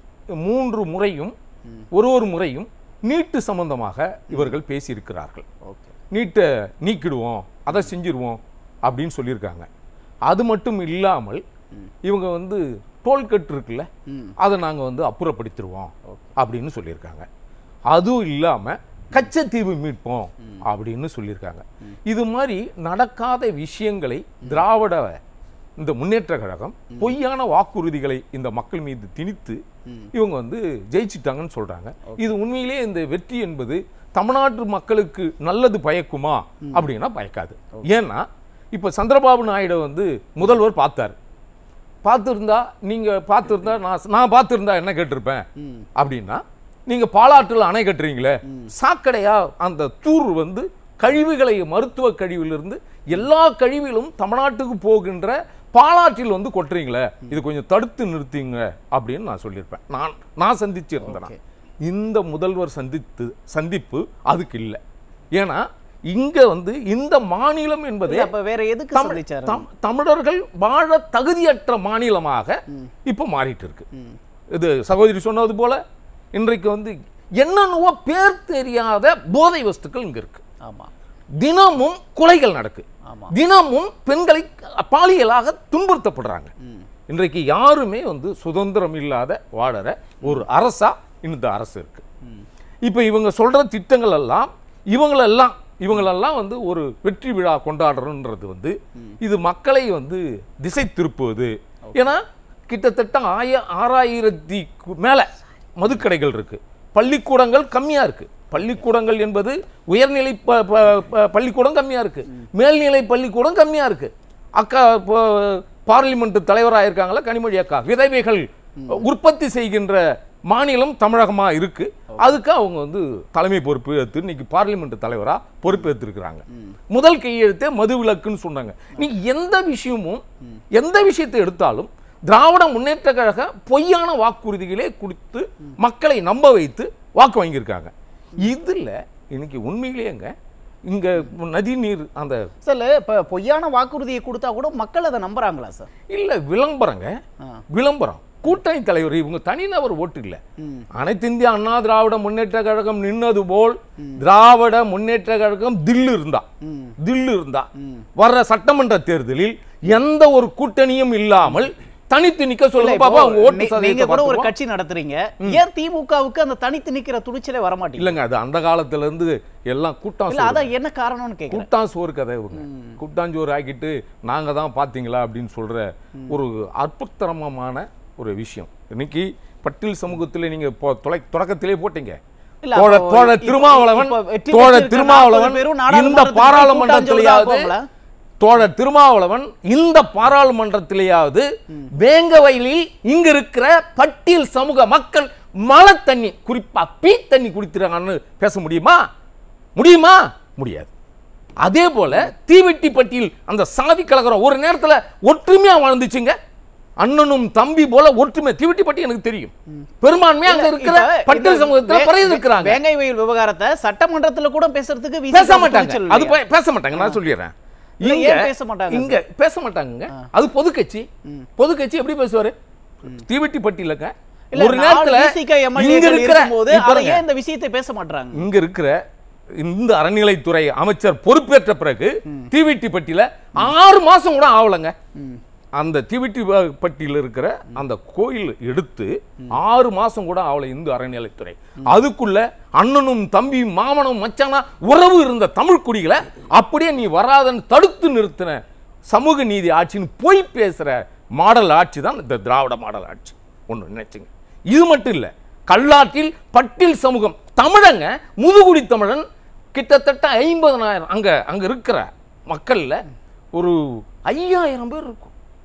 மூன்று முறையும் ஒரு ஒரு முறையும் நீட்டு சம்பந்தமாக இவர்கள் பேசியிருக்கிறார்கள் ஓகே நீட்டை நீக்கிடுவோம் அதை செஞ்சிருவோம் அப்படின்னு சொல்லியிருக்காங்க அது மட்டும் இல்லாமல் இவங்க வந்து டோல்கட் இருக்குல்ல அதை நாங்கள் வந்து அப்புறப்படுத்திடுவோம் அப்படின்னு சொல்லியிருக்காங்க அதுவும் இல்லாமல் கச்சத்தீவு மீட்போம் அப்படின்னு சொல்லியிருக்காங்க இது மாதிரி நடக்காத விஷயங்களை திராவிட இந்த முன்னேற்ற கழகம் பொய்யான வாக்குறுதிகளை இந்த மக்கள் மீது திணித்து இவங்க வந்து ஜெயிச்சிட்டாங்கன்னு சொல்றாங்க இது உண்மையிலேயே இந்த வெற்றி என்பது தமிழ்நாட்டு மக்களுக்கு நல்லது பயக்குமா அப்படின்னா பயக்காது ஏன்னா இப்ப சந்திரபாபு நாயுடு வந்து முதல்வர் பார்த்தாரு பார்த்துருந்தா நீங்க பார்த்துருந்தா நான் நான் பார்த்துருந்தா என்ன கேட்டிருப்பேன் அப்படின்னா நீங்க பாலாற்றில் அணை கட்டுறீங்களே சாக்கடையா அந்த தூர் வந்து கழிவுகளை மருத்துவ கழிவிலிருந்து எல்லா கழிவிலும் தமிழ்நாட்டுக்கு போகின்ற பாலாற்றில் வந்து கொட்டுறீங்களே இது கொஞ்சம் தடுத்து நிறுத்திங்க அப்படின்னு நான் சொல்லியிருப்பேன் நான் நான் சந்திச்சு இருந்தேன் இந்த முதல்வர் சந்தித்து சந்திப்பு அதுக்கு இல்லை ஏன்னா இங்க வந்து இந்த மாநிலம் என்பதே அப்ப வேற எதுக்கு தமிழ்- சந்திச்சாரு தம்- தமிழர்கள் வாழ தகுதியற்ற மாநிலமாக இப்ப மாறிட்டு இருக்கு இது சகோதரி சொன்னது போல இன்றைக்கு வந்து என்னென்னவோ பேர் தெரியாத போதை வஸ்துக்கள் இங்க இருக்கு ஆமா தினமும் கொலைகள் நடக்கு ஆமா. தினமும் பெண்களை பாலியலாக துன்புறுத்தப்படுறாங்க இன்றைக்கு யாருமே வந்து சுதந்திரம் இல்லாத வாழற ஒரு அரசா இந்த அரசு இருக்கு இப்போ இவங்க சொல்ற திட்டங்கள் எல்லாம் இவங்களெல்லாம் இவங்களெல்லாம் வந்து ஒரு வெற்றி விழா கொண்டாடுறோன்றது வந்து இது மக்களை வந்து திசை திருப்புவது ஏன்னா கிட்டத்தட்ட ஆய ஆறாயிரத்தி மேல மதுக்கடைகள் இருக்கு பள்ளிக்கூடங்கள் கம்மியா இருக்கு பள்ளிக்கூடங்கள் என்பது உயர்நிலை ப- ப- ப- பள்ளிக்கூடம் கம்மியா இருக்கு மேல்நிலை பள்ளிக்கூடம் கம்மியா இருக்கு அக்கா பார்லிமெண்ட் தலைவராக இருக்காங்களா கனிமொழி அக்கா விதவைகள் உற்பத்தி செய்கின்ற மாநிலம் தமிழகமா இருக்கு அதுக்கு அவங்க வந்து தலைமை பொறுப்பு ஏற்று இன்னைக்கு பார்லிமெண்ட் தலைவரா பொறுப்பேற்றிருக்கிறாங்க முதல் கையெழுத்தே மது விலக்குன்னு சொன்னாங்க நீங்க எந்த விஷயமும் எந்த விஷயத்தை எடுத்தாலும் திராவிட முன்னேற்ற கழக பொய்யான வாக்குறுதிகளே கொடுத்து மக்களை நம்ப வைத்து வாக்கு வாங்கியிருக்காங்க இதுல இன்னைக்கு உண்மையிலேயேங்க இங்க நதி நீர் அந்த சார் இப்ப பொய்யான வாக்குறுதியை கொடுத்தா கூட மக்கள் அதை நம்புறாங்களா சார் இல்ல விளம்பரங்க ஆ. விளம்பரம் கூட்டணி தலைவர் இவங்க தனிநபர் ஓட்டு இல்ல அனைத்து இந்திய அண்ணா திராவிட முன்னேற்ற கழகம் நின்னது போல் திராவிட முன்னேற்ற கழகம் தில்லு இருந்தா தில்லு இருந்தா வர்ற சட்டமன்ற தேர்தலில் எந்த ஒரு கூட்டணியும் இல்லாமல் தனித்து நிக்க இல்ல, சொல்லுங்க இப்போ பாப்பா அவங்க ஓட்டு நீ- நீங்க சதவீதத்தை கூட ஒரு பார்த்துக்குவோம். கட்சி நடத்துறீங்க ஏன் திமுகவுக்கு அந்த தனித்து நிக்கிற துணிச்சலே வர மாட்டேங்குது இல்லங்க அது அந்த காலத்துல இருந்து எல்லாம் கூட்டம் இல்ல அதான் என்ன காரணம்னு கேக்குறேன் கூட்டான் சோறு கதை இவங்க கூட்டாஞ்சோறு ஆக்கிட்டு நாங்க தான் பாத்தீங்களா அப்படின்னு சொல்ற ஒரு அற்புதரமான ஒரு விஷயம் இன்னைக்கு பட்டியல் சமூகத்துல நீங்க இப்போ தொலை தொடக்கத்திலே போட்டீங்க இல்ல, தோழ அப்போ தோழ இப்போ- திருமாவளவன் இப்போ வெற்றி தோழ பெற்றிருக்க திருமாவளவன் 40 பேரும் இந்த நாடாளுமன்றத்துக்கு பாராளுமன்றத்திலேயாவது கூட்டாஞ்சோறு ஆக்குவாங்களா? தோழர் திருமாவளவன் இந்த பாராளுமன்றத்திலேயாவது வேங்க வயலில் இங்க இருக்கிற பட்டியல் சமூக மக்கள் மழை தண்ணி குறிப்பா பீ தண்ணி குடிக்கிறாங்கன்னு பேச முடியுமா முடியுமா முடியாது அதே போல தீவெட்டி பட்டியல் அந்த சாதி கலகரம் ஒரு நேரத்துல ஒற்றுமையா வாழ்ந்துச்சுங்க அண்ணனும் தம்பி போல ஒற்றுமை தீவெட்டி பட்டி எனக்கு தெரியும் பெரும்பான்மையா அங்க இருக்கிற இப்ப பட்டியல் இந்த சமூகத்துல வே- பறைய இருக்கிறாங்க வேங்கை வயல் விவகாரத்தை சட்டமன்றத்துல கூட பேசுறதுக்கு பேச விசிக மாட்டாங்க துணிச்சல் அது இல்லையா? பே- பேச மாட்டாங்க நான் சொல்லிடுறேன் இல்ல, இங்க ஏன் பேச மாட்டாங்க இங்க பேச மாட்டாங்க அது பொதுக்கட்சி பொதுக்கட்சி எப்படி பேசுவாரு தீவெட்டி பட்டியலங்க இல்ல, ஒரு நாலு நேரத்துல விசிக MLA இங்க க்கள் இருக்கிற இருக்கும்போது இங்க அதை பாருங்க, ஏன் இந்த விஷயத்தை பேச மாட்டாங்க இங்க இருக்கிற இந்த அறநிலைத்துறை அமைச்சர் பொறுப்பேற்ற பிறகு தீவெட்டி பட்டியல ஆறு மாசம் கூட ஆவலங்க அந்த தீவெட்டி ப- பட்டியல இருக்கிற அந்த கோயில் எடுத்து ஆறு மாசம் கூட ஆவல இந்து அறநிலைத்துறை அதுக்குள்ள அண்ணனும் தம்பியும் மாமனும் மச்சானா உறவு இருந்த தமிழ் குடிகளை அப்படியே நீ வராதன்னு தடுத்து நிறுத்தின சமூக நீதி ஆட்சின்னு பொய் பேசுற மாடல் ஆட்சி தான் இந்த திராவிட மாடல் ஆட்சி ஒன்று நினைச்சுங்க இது மட்டும் இல்லை கல்லாற்றில் பட்டியல் சமூகம் தமிழங்க முதுகுடி தமிழன் கிட்டத்தட்ட ஐம்பதனாயிரம் அங்க அங்க இருக்கிற மக்கள்ல ஒரு ஐயாயிரம் பேர் இருக்கும்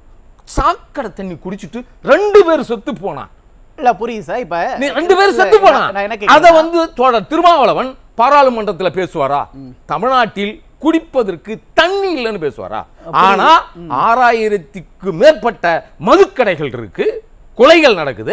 சாக்கடை தண்ணி குடிச்சிட்டு ரெண்டு பேர் செத்து போனான் இல்ல புரியுது சார் இப்ப நீ ரெண்டு பேரும் இல்ல, செத்து போனா நான் என்ன அத கேக்குறேன்னா, வந்து தோழர் திருமாவளவன் பாராளுமன்றத்துல பேசுவாரா தமிழ்நாட்டில் குடிப்பதற்கு தண்ணி இல்லைன்னு பேசுவாரா ஆனா ஆறாயிரத்துக்கு மேற்பட்ட மதுக்கடைகள் இருக்கு கொலைகள் நடக்குது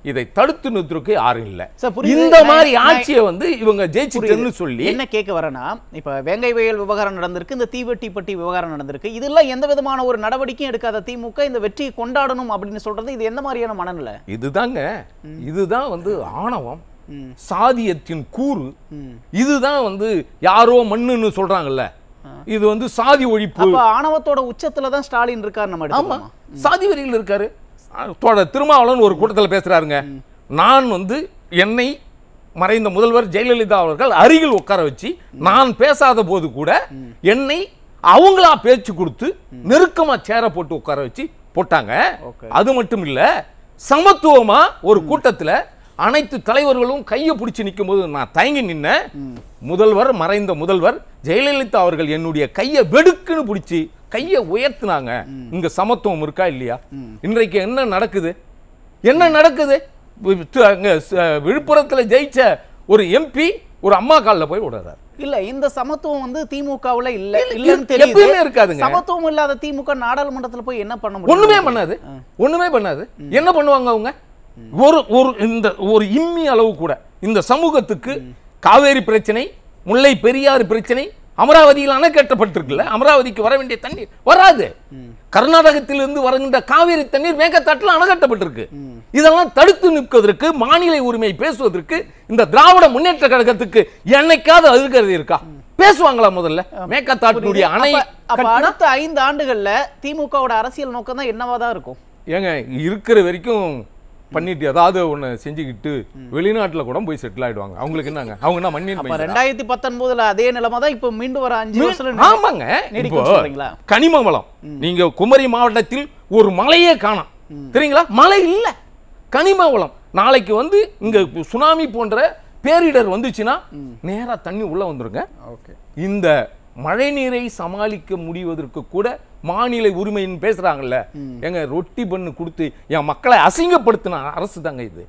இதை தடுத்து நிறுத்துறதுக்கு யாரும் இல்ல சார், புரியுது. இந்த மாதிரி நான்- ஆட்சியை வந்து இவங்க ஜெயிச்சுட்டேன்னு சொல்லி என்ன கேட்க வரேன்னா இப்ப வேங்கை வயல் விவகாரம் நடந்திருக்கு இந்த தீவெட்டிப்பட்டி விவகாரம் நடந்திருக்கு இதெல்லாம் எந்த விதமான ஒரு நடவடிக்கையும் எடுக்காத திமுக இந்த வெற்றியை கொண்டாடணும் அப்படின்னு சொல்றது இது எந்த மாதிரியான மனநிலை இதுதாங்க இதுதான் வந்து ஆணவம் சாதியத்தின் கூறு இதுதான் வந்து யாரோ மண்ணுன்னு சொல்றாங்கல்ல இது வந்து சாதி ஒழிப்பு அப்ப ஆணவத்தோட உச்சத்துல தான் ஸ்டாலின் இருக்காரு நம்ம ஆமா எடுத்துக்கலாமா சாதி வரியில் இருக்காரு தோட திருமாவளவன் ஒரு கூட்டத்தில் பேசுறாருங்க நான் வந்து என்னை மறைந்த முதல்வர் ஜெயலலிதா அவர்கள் அருகில் உட்கார வச்சு நான் பேசாத போது கூட என்னை அவங்களா பேச்சு கொடுத்து நெருக்கமா சேர போட்டு உட்கார வச்சு போட்டாங்க Okay. அது மட்டும் இல்ல சமத்துவமா ஒரு கூட்டத்துல அனைத்து தலைவர்களும் கையை பிடிச்சி நிற்கும் போது நான் தயங்கி நின்ன முதல்வர் மறைந்த முதல்வர் ஜெயலலிதா அவர்கள் என்னுடைய கையை வெடுக்குன்னு பிடிச்சி கையை உயர்த்தினாங்க இங்க சமத்துவம் இருக்கா இல்லையா இன்றைக்கு என்ன நடக்குது என்ன நடக்குது வி- து- அங்க ச- விழுப்புரத்துல ஜெயிச்ச ஒரு எம்பி ஒரு அம்மா காலில் போய் விடுறாரு இல்ல இந்த சமத்துவம் வந்து திமுகவுல இல்ல இல்ல, இல்லன்னு எப்பயுமே தெரியுது இருக்காதுங்க. சமத்துவம் இல்லாத திமுக நாடாளுமன்றத்துல போய் என்ன பண்ண முடியும் ஒண்ணுமே பண்ணாது ஒண்ணுமே பண்ணாது என்ன பண்ணுவாங்க அவங்க ஒரு ஒரு இந்த ஒரு இம்மி அளவு கூட இந்த சமூகத்துக்கு காவேரி பிரச்சனை முல்லை பெரியாறு பிரச்சனை அமராவதியில் அணை கட்டப்பட்டிருக்குல்ல அமராவதிக்கு வர வேண்டிய தண்ணீர் வராது கர்நாடகத்திலிருந்து வருகின்ற காவேரி தண்ணீர் மேகத்தாட்டில் அணை கட்டப்பட்டிருக்கு இதெல்லாம் தடுத்து நிற்வதற்கு மாநில உரிமை பேசுவதற்கு இந்த திராவிட முன்னேற்ற கழகத்துக்கு என்னைக்காவது அதிர்கிறது இருக்கா பேசுவாங்களா முதல்ல மேகத்தாட்டினுடைய அணை அப்ப- அப்ப கட்டினா- அடுத்த ஐந்து ஆண்டுகள்ல திமுகவோட அரசியல் நோக்கம் தான் என்னவா தான் இருக்கும் ஏங்க இருக்கிற வரைக்கும் பண்ணிட்டு ஏதாவது ஒண்ணு செஞ்சுக்கிட்டு வெளிநாட்டுல கூட போய் செட்டில் ஆயிடுவாங்க அவங்களுக்கு என்னங்க அவங்க என்ன மண்ணின் அப்ப மைந்தரா? ரெண்டாயிரத்தி பத்தொன்பதுல அதே நிலைமை தான் இப்ப மீண்டும் வர அஞ்சு வருஷத்துல மீ- ஆமாங்க நீடிக்கும் இப்போ சொல்றீங்களா? கனிம வளம் நீங்க குமரி மாவட்டத்தில் ஒரு மலையே காணோம் தெரியுங்களா மலை இல்ல கனிம வளம் நாளைக்கு வந்து இங்க சுனாமி போன்ற பேரிடர் வந்துச்சுன்னா நேரா தண்ணி உள்ள வந்துருங்க ஓகே இந்த மழை நீரை சமாளிக்க முடிவதற்கு கூட மாநில உரிமைன்னு பேசுறாங்கல்ல எங்க ரொட்டி பண்ணு கொடுத்து என் மக்களை அசிங்கப்படுத்தின அரசு தாங்க இது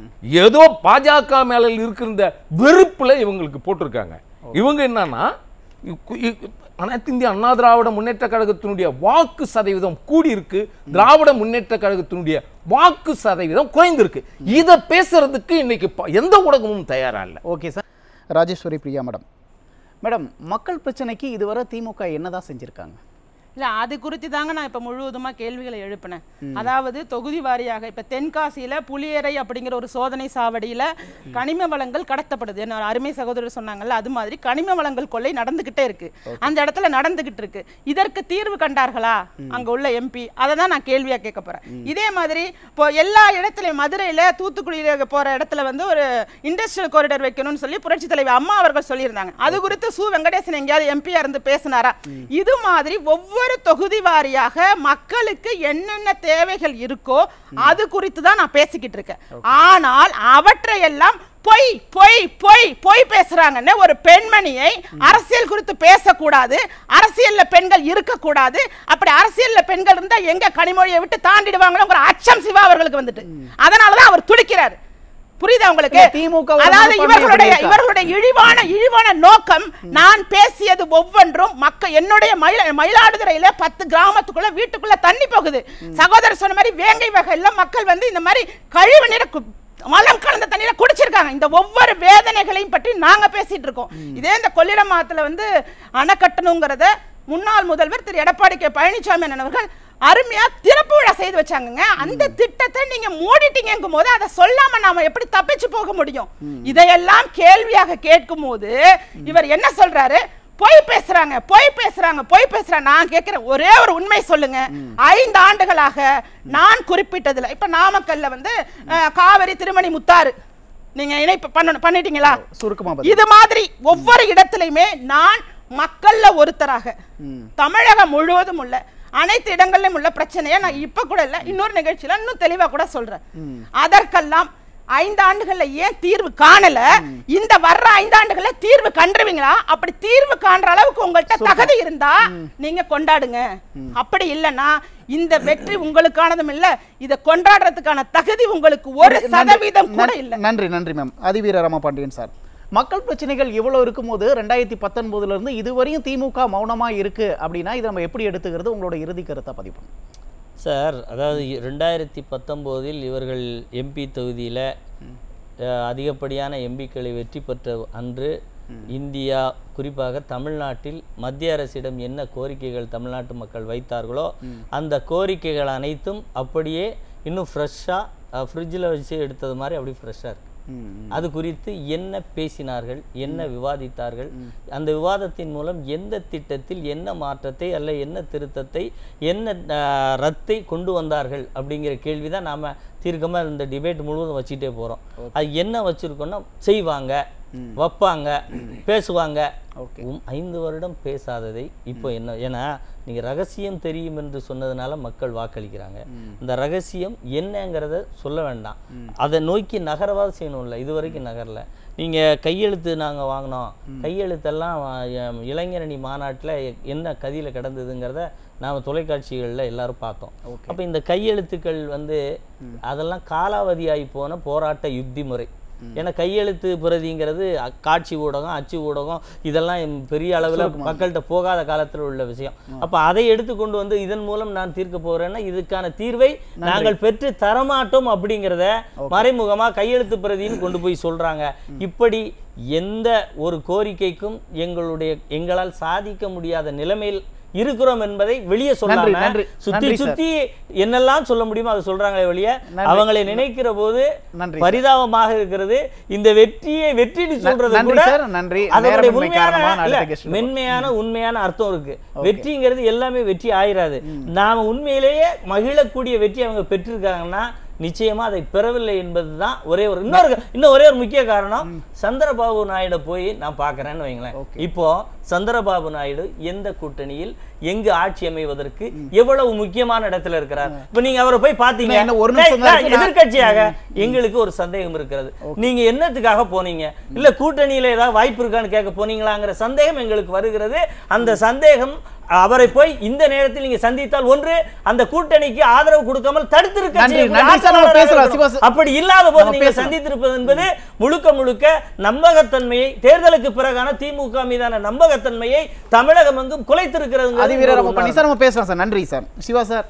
ஏதோ பாஜக மேல இருக்கிற வெறுப்புல இவங்களுக்கு போட்டிருக்காங்க இவங்க என்னன்னா இ- இ- அனைத்து இந்திய அண்ணா திராவிட முன்னேற்ற கழகத்தினுடைய வாக்கு சதவீதம் கூடி இருக்கு திராவிட முன்னேற்ற கழகத்தினுடைய வாக்கு சதவீதம் குறைந்திருக்கு இதை பேசுறதுக்கு இன்னைக்கு ப- எந்த ஊடகமும் தயாரா இல்லை okay sir Rajeswari Priya madam madam மக்கள் பிரச்சனைக்கு இதுவரை திமுக என்னதான் செஞ்சிருக்காங்க இல்ல அது குறித்து தாங்க நான் இப்ப முழுவதுமா கேள்விகளை எழுப்பினேன் அதாவது தொகுதி வாரியாக இப்ப தென்காசியில புலியரை அப்படிங்கிற ஒரு சோதனை சாவடியில கனிம வளங்கள் கடத்தப்படுது என்ன அருமை சகோதரர் சொன்னாங்கல்ல அது மாதிரி கனிம வளங்கள் கொள்ளை நடந்துகிட்டே இருக்கு அந்த இடத்துல நடந்துகிட்டு இருக்கு இதற்கு தீர்வு கண்டார்களா அங்க உள்ள எம்பி அதை தான் நான் கேள்வியா கேட்க போறேன் இதே மாதிரி இப்போ எல்லா இடத்துலயும் மதுரையில தூத்துக்குடியில போற இடத்துல வந்து ஒரு இண்டஸ்ட்ரியல் காரிடர் வைக்கணும்னு சொல்லி புரட்சி தலைவர் அம்மா அவர்கள் சொல்லியிருந்தாங்க அது குறித்து சு வெங்கடேசன் எங்கேயாவது எம்பியா இருந்து பேசினாரா இது மாதிரி ஒவ்வொரு தொகுதி வாரியாக மக்களுக்கு என்னென்ன தேவைகள் இருக்கோ அது குறித்து தான் நான் பேசிக்கிட்டு இருக்கேன் ஆனால் அவற்றையெல்லாம் பொய் பொய் பொய் பொய் பேசுறாங்கன்னு ஒரு பெண்மணியை அரசியல் குறித்து பேசக்கூடாது அரசியல்ல பெண்கள் இருக்கக்கூடாது அப்படி அரசியல்ல பெண்கள் இருந்தா எங்க கனிமொழியை விட்டு தாண்டிடுவாங்களோங்கிற அச்சம் சிவா அவர்களுக்கு வந்துட்டு அதனாலதான் அவர் துடிக்கிறார் புரியுதா உங்களுக்கு இல்ல, திமுக வோட அதாவது மனப்பான்மை இவர்களுடைய எப்படி இருக்கா? இவர்களுடைய இழிவான இழிவான நோக்கம் நான் பேசியது ஒவ்வொன்றும் மக்கள் என்னுடைய மயில மயிலாடுதுறையில பத்து கிராமத்துக்குள்ள வீட்டுக்குள்ள தண்ணி போகுது சகோதரர் சொன்ன மாதிரி வேங்கை வகையில மக்கள் வந்து இந்த மாதிரி கழிவு நீரை கு- மலம் கலந்த தண்ணீரை குடிச்சிருக்காங்க இந்த ஒவ்வொரு வேதனைகளையும் பற்றி நாங்க பேசிட்டு இருக்கோம் இதே இந்த கொள்ளிடம் மாத்துல வந்து அணை கட்டணுங்கிறத முன்னாள் முதல்வர் திரு எடப்பாடி கே பழனிசாமி அண்ணன் அவர்கள் அருமையா திறப்பு விழா செய்து வச்சாங்கங்க அந்த திட்டத்தை நீங்க மூடிட்டீங்கும் போது அதை சொல்லாம நாம எப்படி தப்பிச்சு போக முடியும் இதையெல்லாம் கேள்வியாக கேட்கும் போது இவர் என்ன சொல்றாரு பொய் பேசுறாங்க பொய் பேசுறாங்க பொய் பேசுறாங்க நான் கேட்கிறேன் ஒரே ஒரு உண்மை சொல்லுங்க ஐந்து ஆண்டுகளாக நான் குறிப்பிட்டதுல இப்ப நாமக்கல்ல வந்து அஹ், காவிரி திருமணி முத்தாறு நீங்க இணைப்பு பண்ணணும் பண்ணிட்டீங்களா சுருக்கமா பதில். இது மாதிரி ஒவ்வொரு இடத்திலையுமே நான் மக்கள்ல ஒருத்தராக தமிழகம் முழுவதும் உள்ள அனைத்து இடங்களிலும் உள்ள பிரச்சனையை நான் இப்ப கூட இல்ல இன்னொரு நிகழ்ச்சியில இன்னும் தெளிவா கூட சொல்றேன் அதற்கெல்லாம் ஐந்து ஆண்டுகள்ல ஏன் தீர்வு காணல இந்த வர்ற ஐந்து ஆண்டுகள்ல தீர்வு கண்டுருவீங்களா அப்படி தீர்வு காண்ற அளவுக்கு உங்கள்கிட்ட தகுதி இருந்தா நீங்க கொண்டாடுங்க அப்படி இல்லைன்னா இந்த வெற்றி உங்களுக்கானதும் இல்ல இதை கொண்டாடுறதுக்கான தகுதி உங்களுக்கு ஒரு நன்றி, சதவீதம் கூட நன்றி, இல்ல நன்றி நன்றி மேம் அதிவீர ராமபாண்டியன் சார் மக்கள் பிரச்சனைகள் இவ்வளவு இருக்கும்போது ரெண்டாயிரத்தி பத்தொன்பதுல இருந்து இதுவரையும் திமுக மௌனமா இருக்கு அப்படின்னா இதை நம்ம எப்படி எடுத்துக்கிறது உங்களோட இறுதி கருத்தை பதிவு பண்ணுங்க சார் அதாவது ரெண்டாயிரத்தி பத்தொம்போதில் இவர்கள் எம்பி தொகுதியில் அதிகப்படியான எம்பிக்களை வெற்றி பெற்ற அன்று இந்தியா குறிப்பாக தமிழ்நாட்டில் மத்திய அரசிடம் என்ன கோரிக்கைகள் தமிழ்நாட்டு மக்கள் வைத்தார்களோ அந்த கோரிக்கைகள் அனைத்தும் அப்படியே இன்னும் ஃப்ரெஷ்ஷாக ஃப்ரிட்ஜில் வச்சு எடுத்தது மாதிரி அப்படி ஃப்ரெஷ்ஷாக இருக்கு அது குறித்து என்ன பேசினார்கள் என்ன விவாதித்தார்கள் அந்த விவாதத்தின் மூலம் எந்த திட்டத்தில் என்ன மாற்றத்தை அல்ல என்ன திருத்தத்தை என்ன ஆஹ், ரத்தை கொண்டு வந்தார்கள் அப்படிங்கிற கேள்வி தான் நாம் தீர்க்கமாக இந்த டிபேட் முழுவதும் வச்சுட்டே போகிறோம் அது என்ன வச்சுருக்கோன்னா செய்வாங்க வைப்பாங்க பேசுவாங்க ஓகே உம் ஐந்து வருடம் பேசாததை இப்போ என்ன ஏன்னா நீங்கள் ரகசியம் தெரியும் என்று சொன்னதுனால மக்கள் வாக்களிக்கிறாங்க இந்த ரகசியம் என்னங்கிறத சொல்ல வேண்டாம் அதை நோக்கி நகரவாது செய்யணும்ல இது வரைக்கும் நகரல நீங்கள் கையெழுத்து நாங்கள் வாங்கினோம் கையெழுத்தெல்லாம் அஹ், இளைஞரணி மாநாட்டில் என்ன கதியில் கிடந்ததுங்கிறத நாம் தொலைக்காட்சிகளில் எல்லாரும் பார்த்தோம் அப்போ இந்த கையெழுத்துக்கள் வந்து அதெல்லாம் காலாவதியாகி போன போராட்ட யுக்தி முறை ஏன்னா கையெழுத்து பிரதிங்கிறது அ- காட்சி ஊடகம் அச்சு ஊடகம் இதெல்லாம் எம் பெரிய அளவில் மக்கள்கிட்ட போகாத காலத்தில் உள்ள விஷயம் அப்போ அதை எடுத்து கொண்டு வந்து இதன் மூலம் நான் தீர்க்க போகிறேன்னா இதுக்கான தீர்வை நாங்கள் பெற்று தரமாட்டோம் அப்படிங்கிறத மறைமுகமாக கையெழுத்து பிரதின்னு கொண்டு போய் சொல்றாங்க இப்படி எந்த ஒரு கோரிக்கைக்கும் எங்களுடைய எங்களால் சாதிக்க முடியாத நிலைமையில் இருக்கிறோம் என்பதை வெளியே சொல்லாம நன்றி. சுத்தி நன்றி சார். சுத்தி என்னெல்லாம் சொல்ல முடியுமோ அதை சொல்றாங்களே வெளியே அவங்களை நினைக்கிற போது நன்றி சார். பரிதாபமாக இருக்கிறது இந்த வெற்றியை வெற்றின்னு சொல்றது நன்றி கூட சார், நன்றி. அதனுடைய நேரமின்மை உண்மையான காரணமா நான் இல்ல, அடுத்த guest க்கு மென்மையான உண்மையான அர்த்தம் இருக்கு வெற்றிங்கிறது எல்லாமே வெற்றி ஆயிராது நாம உண்மையிலேயே மகிழக்கூடிய வெற்றி அவங்க பெற்றிருக்காங்கன்னா நிச்சயமா அதை பெறவில்லை என்பதுதான் ஒரே ஒரு இன்னொரு இன்னும் ஒரே ஒரு முக்கிய காரணம் சந்திரபாபு நாயுடு போய் நான் பார்க்கறேன்னு வைங்களேன் இப்போ சந்திரபாபு நாயுடு எந்த கூட்டணியில் எங்கு ஆட்சி அமைவதற்கு எவ்வளவு முக்கியமான இடத்துல இருக்கிறார் இப்ப நீங்க அவரை போய் பாத்தீங்க இன்னும் என்ன ஒரு நிமிஷம் தான் இருக்கு. நான்- எதிர்கட்சியாக எங்களுக்கு ஒரு சந்தேகம் இருக்கிறது நீங்க என்னத்துக்காக போனீங்க இல்ல கூட்டணியில ஏதாவது வாய்ப்பு இருக்கான்னு கேட்க போனீங்களாங்கிற சந்தேகம் எங்களுக்கு வருகிறது அந்த சந்தேகம் அவரை போய் இந்த நேரத்தில் நீங்க சந்தித்தால் ஒன்று அந்த கூட்டணிக்கு ஆதரவு கொடுக்காமல் தடுத்திருக்க நன்றி, செய்யக்கூடிய நன்றி சார், நம்ம ஆட்சியாளராக பேசலாம். இருக்கணும். சிவா- அப்படி இல்லாத போது நம்ம நீங்க பேசலாம். சந்தித்திருப்பது என்பது முழுக்க முழுக்க நம்பகத்தன்மையை தேர்தலுக்கு பிறகான திமுக மீதான நம்பகத்தன்மையை தமிழகம் எங்கும் குலைத்திருக்கிறது அதிவீரர் நம்ம பண்ணி சார் நம்ம பேசலாம் சார் நன்றி சார் சிவா சார்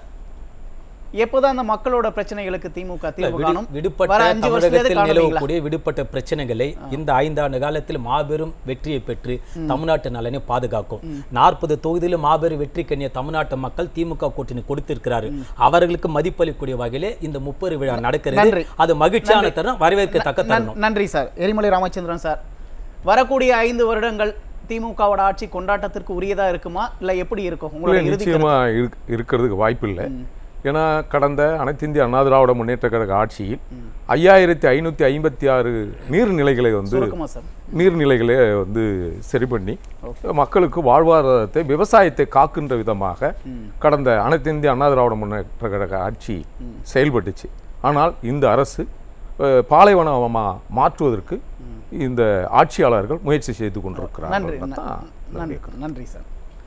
எப்போதான் அந்த மக்களோட பிரச்சனைகளுக்கு திமுக தீர்வு விடு- காணும் விடுபட்ட வர அஞ்சு வருஷத்துலேயே தமிழகத்தில் காணுவீங்களா நிலவக்கூடிய விடுபட்ட பிரச்சனைகளை இந்த ஐந்தாண்டு காலத்தில் மாபெரும் வெற்றியை பெற்று தமிழ்நாட்டு நலனை பாதுகாக்கும் நாற்பது தொகுதியிலும் மாபெரும் வெற்றி கண்ணிய தமிழ்நாட்டு மக்கள் திமுக கூட்டணி கொடுத்திருக்கிறாரு அவர்களுக்கு மதிப்பளிக்கக்கூடிய வகையிலே இந்த முப்பெரு விழா நடக்கிறது நன்றி. அது மகிழ்ச்சியான தருணம் வரவேற்கத்தக்க நன்- தருணம் நன்றி சார் எரிமலை ராமச்சந்திரன் சார் வரக்கூடிய ஐந்து வருடங்கள் திமுகவோட ஆட்சி கொண்டாட்டத்திற்கு உரியதா இருக்குமா இல்ல எப்படி இருக்கும் இல்லை உங்களோட இறுதி நிச்சயமா இருக்- இருக்கிறதுக்கு வாய்ப்பு இல்லை ஏன்னா கடந்த அனைத்து இந்திய அண்ணா திராவிட முன்னேற்ற கழக ஆட்சியில் ஐயாயிரத்தி ஐநூற்றி ஐம்பத்தி ஆறு நீர்நிலைகளை வந்து சுருக்கமா சார் நீர்நிலைகளை வந்து சரி பண்ணி மக்களுக்கு வாழ்வாதாரத்தை விவசாயத்தை காக்கின்ற விதமாக கடந்த அனைத்து இந்திய அண்ணா திராவிட முன்னேற்ற கழக ஆட்சி செயல்பட்டுச்சு ஆனால் இந்த அரசு அஹ், பாலைவனமா மாற்றுவதற்கு இந்த ஆட்சியாளர்கள் முயற்சி செய்து நன்றி கொண்டிருக்கிறார்கள் ந- தான் நன்றி நன்றி சார்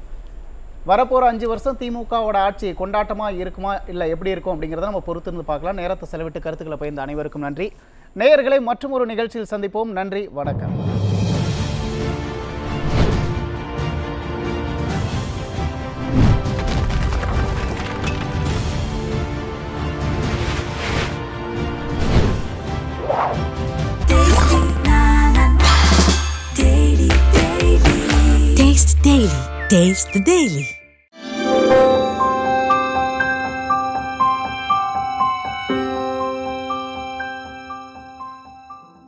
வரப்போற அஞ்சு வருஷம் திமுகவோட ஆட்சி கொண்டாட்டமா இருக்குமா இல்ல எப்படி இருக்கும் அப்படிங்கிறத நம்ம பொறுத்திருந்து பார்க்கலாம் நேரத்தை செலவிட்டு கருத்துக்களை பகிர்ந்த அனைவருக்கும் நன்றி நேயர்களை மற்றும் ஒரு நிகழ்ச்சியில் சந்திப்போம் நன்றி வணக்கம் Taste Daily. Taste the Daily.